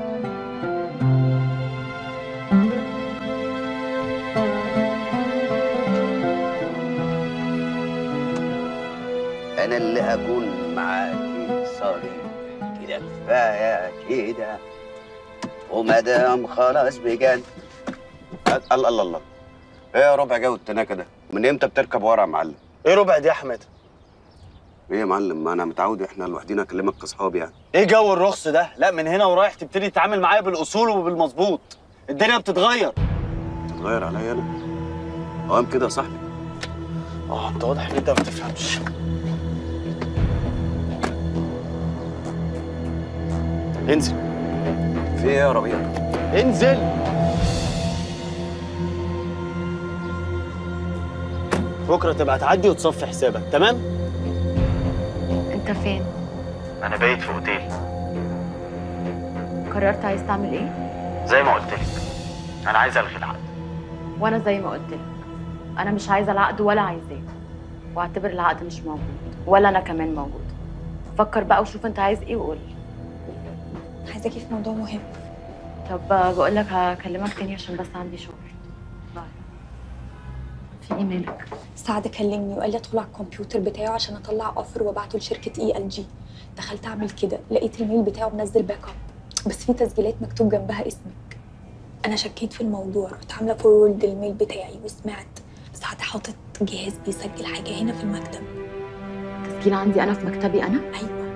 انا اللي هكون معاكي صريح كده كفايه كده ومدام خلاص بجد الله الله الله ايه يا ربع جو التناكه ده من امتى بتركب ورا يا معلم ايه ربع دي يا احمد ايه يا معلم ما انا متعود احنا لوحدينا اكلمك كاصحاب يعني ايه جو الرخص ده لا من هنا ورايح تبتدي تتعامل معايا بالاصول وبالمظبوط الدنيا بتتغير تتغير عليا انا قوام كده يا صاحبي اه انت واضح ان انت ما بتفهمش انزل في ايه يا ربيع انزل بكره تبقى تعدي وتصفي حسابك تمام انت فين انا بايت في اوتيل قررت عايز تعمل ايه زي ما قلت لك انا عايز الغي العقد وانا زي ما قلت لك انا مش عايزه العقد ولا عايزاه واعتبر العقد مش موجود ولا انا كمان موجود فكر بقى وشوف انت عايز ايه وقول عايزاكي في موضوع مهم طب بقول لك هكلمك تاني عشان بس عندي شغل باي في ايه مالك سعد كلمني وقال لي ادخل على الكمبيوتر بتاعه عشان اطلع اوفر وابعته لشركه اي ال جي دخلت اعمل كده لقيت الميل بتاعه منزل باك اب بس في تسجيلات مكتوب جنبها اسمك انا شكيت في الموضوع رحت عامله فورورد الميل بتاعي وسمعت سعد حاطط جهاز بيسجل حاجه هنا في المكتب تسجيل عندي انا في مكتبي انا ايوه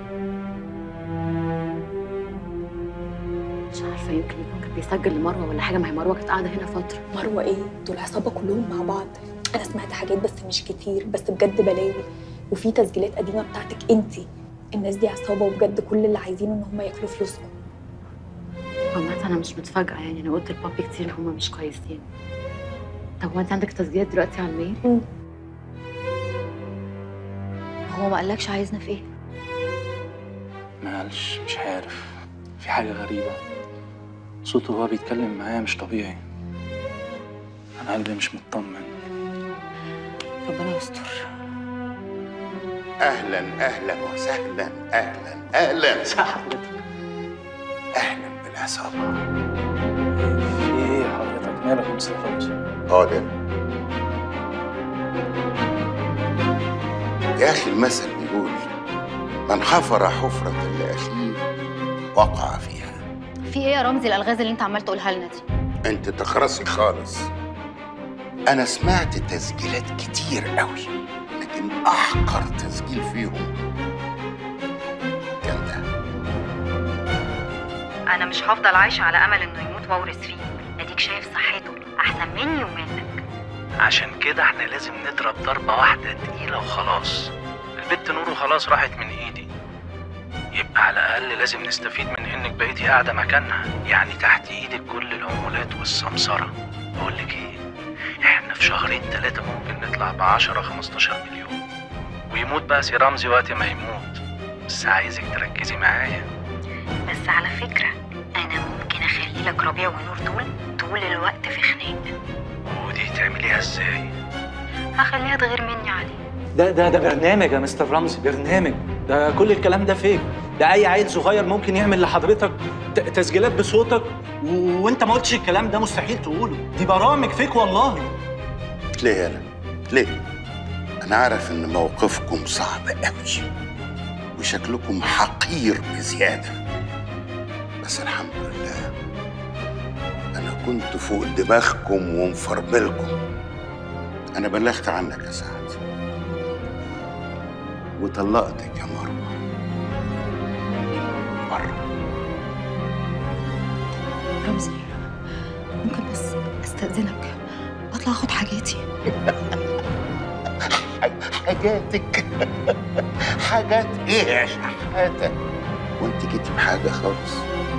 مش عارفه يمكن يكون كان بيسجل لمروه ولا حاجه ما هي مروه كانت قاعده هنا فتره مروه ايه دول عصابه كلهم مع بعض انا سمعت حاجات بس مش كتير بس بجد بلاوي وفي تسجيلات قديمه بتاعتك انتي الناس دي عصابه وبجد كل اللي عايزينه ان هم ياكلوا فلوسكم عامة انا مش متفاجئه يعني انا قلت لبابي كتير ان هما مش كويسين طب هو انت عندك تسجيلات دلوقتي على الميل هو ما قالكش عايزنا في ايه ما قالش مش عارف في حاجة غريبة صوته وهو بيتكلم معايا مش طبيعي أنا قلبي مش مطمن ربنا يستر اهلا اهلا وسهلا اهلا اهلا اهلا بالعصابه في إيه حضرتك مالك يا مستر فوزي؟ حاضر يا اخي المثل بيقول من حفر حفرة لأخيه وقع فيها في ايه يا رمزي الالغاز اللي انت عمال تقولها لنا دي انت تخرسي خالص انا سمعت تسجيلات كتير قوي لكن احقر تسجيل فيهم كان ده انا مش هفضل عايشه على امل انه يموت واورث فيه اديك شايف صحته احسن مني ومنك عشان كده احنا لازم نضرب ضربة واحدة تقيلة وخلاص البت نور خلاص راحت من ايدي يبقى على الأقل لازم نستفيد من إنك بقيتي قاعدة مكانها يعني تحت إيدك كل العمولات والسمسرة بقول لك إيه إحنا في شهرين ثلاثة ممكن نطلع ب 10 15 مليون ويموت بقى سي رمزي وقت ما يموت بس عايزك تركزي معايا بس على فكره انا لك ربيع ونور دول طول الوقت في خناق ودي تعمليها ازاي؟ هخليها تغير مني عليه ده ده ده برنامج يا مستر رمزي برنامج ده كل الكلام ده فيك ده اي عيل صغير ممكن يعمل لحضرتك ت- تسجيلات بصوتك و... وانت ما قلتش الكلام ده مستحيل تقوله دي برامج فيك والله ليه يالا ليه انا عارف ان موقفكم صعب قوي وشكلكم حقير بزياده بس الحمد لله انا كنت فوق دماغكم ومفرملكم انا بلغت عنك يا سعد وطلقتك يا مروه رمزي ممكن بس استأذنك اطلع اخد حاجاتي حاجاتك حاجات ايه يا شحاته وانت جيتي بحاجه خالص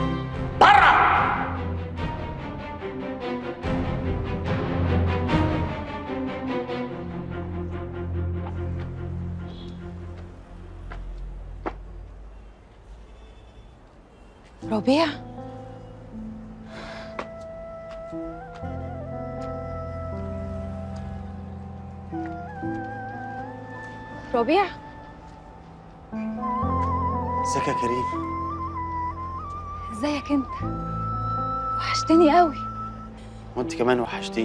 ربيع ربيع ازيك يا كريم ازيك انت وحشتني قوي وانت كمان وحشتيني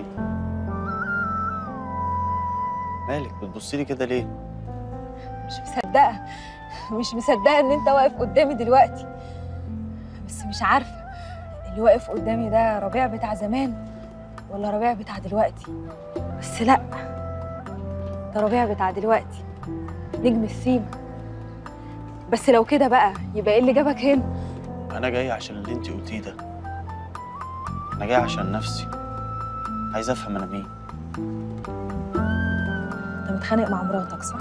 مالك بتبصي لي كده ليه مش مصدقه مش مصدقه ان انت واقف قدامي دلوقتي بس مش عارفه اللي واقف قدامي ده ربيع بتاع زمان ولا ربيع بتاع دلوقتي بس لا ده ربيع بتاع دلوقتي نجم السيما بس لو كده بقى يبقى ايه اللي جابك هنا انا جاي عشان اللي انت قلتيه ده انا جاي عشان نفسي عايز افهم انا مين انت متخانق مع مراتك صح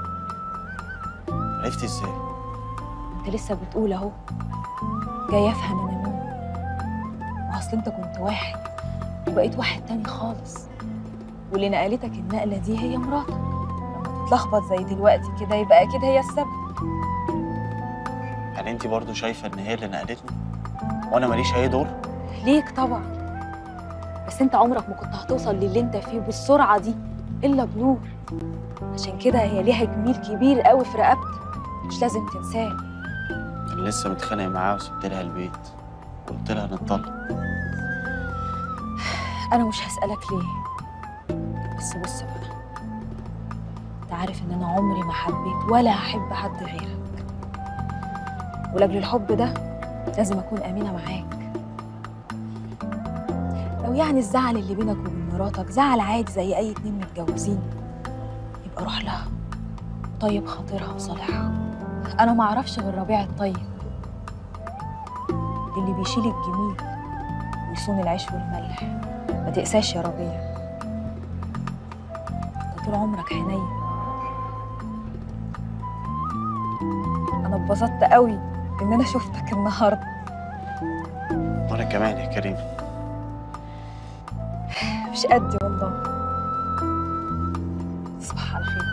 عرفتي ازاي انت لسه بتقول اهو جاي افهم انا مين ما اصل انت كنت واحد وبقيت واحد تاني خالص واللي نقلتك النقله دي هي مراتك لما تتلخبط زي دلوقتي كده يبقى اكيد هي السبب يعني انت برضو شايفه ان هي اللي نقلتني وانا ماليش اي دور ليك طبعا بس انت عمرك ما كنت هتوصل للي انت فيه بالسرعه دي الا بنور عشان كده هي ليها جميل كبير قوي في رقبتك مش لازم تنساه انا لسه متخانق معاها وسبت لها البيت وقلت لها نتطلق انا مش هسالك ليه بس بص بقى انت عارف ان انا عمري ما حبيت ولا هحب حد غيرك ولاجل الحب ده لازم اكون امينه معاك لو يعني الزعل اللي بينك وبين مراتك زعل عادي زي اي اتنين متجوزين يبقى روح لها طيب خاطرها وصالحها انا ما اعرفش غير ربيع الطيب اللي بيشيل الجميل ويصون العيش والملح ما تقساش يا ربيع انت طول عمرك حنين انا اتبسطت قوي ان انا شفتك النهارده وانا كمان يا كريم مش قدي والله تصبح على خير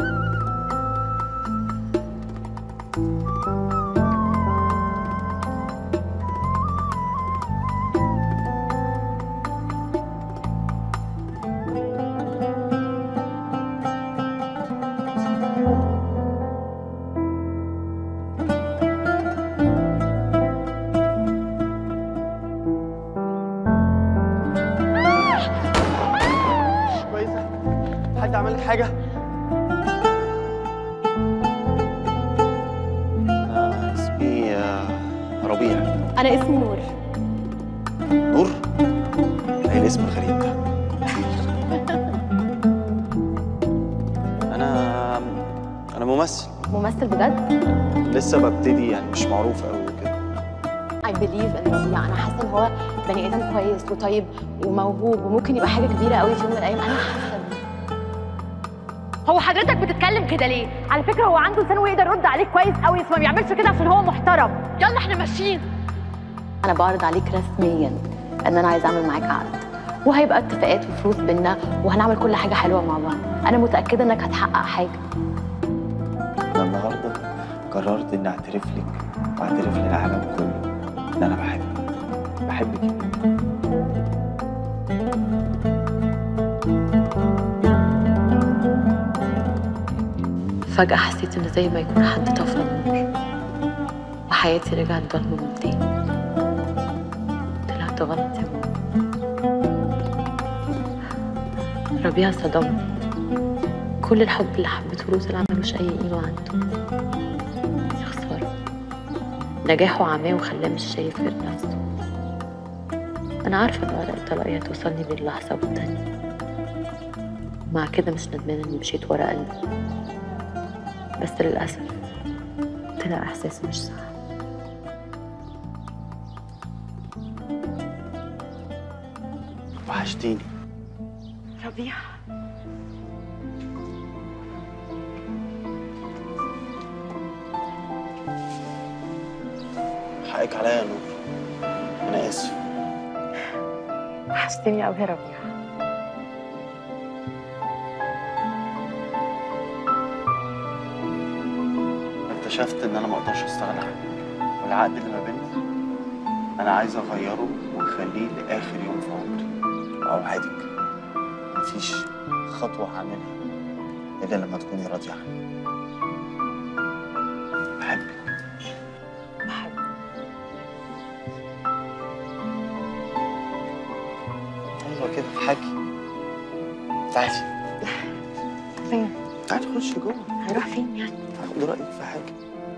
كويسه حد عمل لك حاجه انا اسمي آه، ربيع انا اسمي نور نور ايه الاسم الغريب ده انا انا ممثل ممثل بجد لسه ببتدي يعني مش معروف قوي كده I believe ان يعني انا حاسه ان هو بني ادم كويس وطيب وموهوب وممكن يبقى حاجه كبيره قوي في يوم من الايام انا حاسه هو حضرتك بتتكلم كده ليه؟ على فكرة هو عنده لسان ويقدر يرد عليك كويس قوي بس ما بيعملش كده عشان هو محترم يلا احنا ماشيين انا بعرض عليك رسميا ان انا عايزه اعمل معاك عقد وهيبقى اتفاقات وفلوس بينا وهنعمل كل حاجه حلوه مع بعض انا متاكده انك هتحقق حاجه انا النهارده قررت اني اعترف لك واعترف للعالم كله ان انا بحبك بحبك فجأة حسيت إن زي ما يكون حد طفى النور وحياتي رجعت ضلمة من تاني طلعت غلط يا ماما ربيع صدمني كل الحب اللي حبيته له طلع ملوش أي قيمة عنده يا خسارة نجاحه عماه وخلاه مش شايف غير نفسه أنا عارفة إن ورقة طلاقي هتوصلني بين لحظة والتانية مع كده مش ندمانة إني مشيت ورا قلبي بس للأسف طلع إحساسي مش صح وحشتيني ربيع حقك عليا يا نور انا اسف وحشتني أوي يا ربيع اكتشفت ان انا ما اقدرش استغنى عنك والعقد اللي ما بيننا انا عايز اغيره واخليه لاخر يوم في عمري واوعدك مفيش خطوه هعملها الا لما تكوني راضيه عني بحبك ايوه كده اضحكي تعالي فين؟ تعالي خشي جوه هروح فين يعني؟ هاخد رايك في حاجه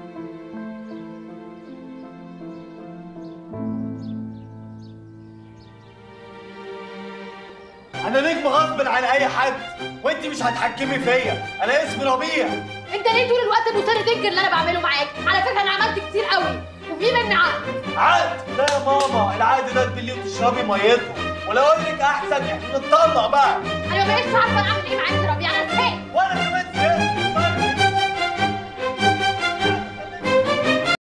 انا نجم غصب عن اي حد وانت مش هتحكمي فيا انا اسمي ربيع انت ليه طول الوقت مصر تنكر اللي انا بعمله معاك على فكره انا عملت كتير قوي وفي مني عقد عقد لا يا ماما العقد ده تبليه وتشربي ميته ولا اقول لك احسن احنا نتطلق بقى انا ما بقتش عارفه انا اعمل ايه معاك يا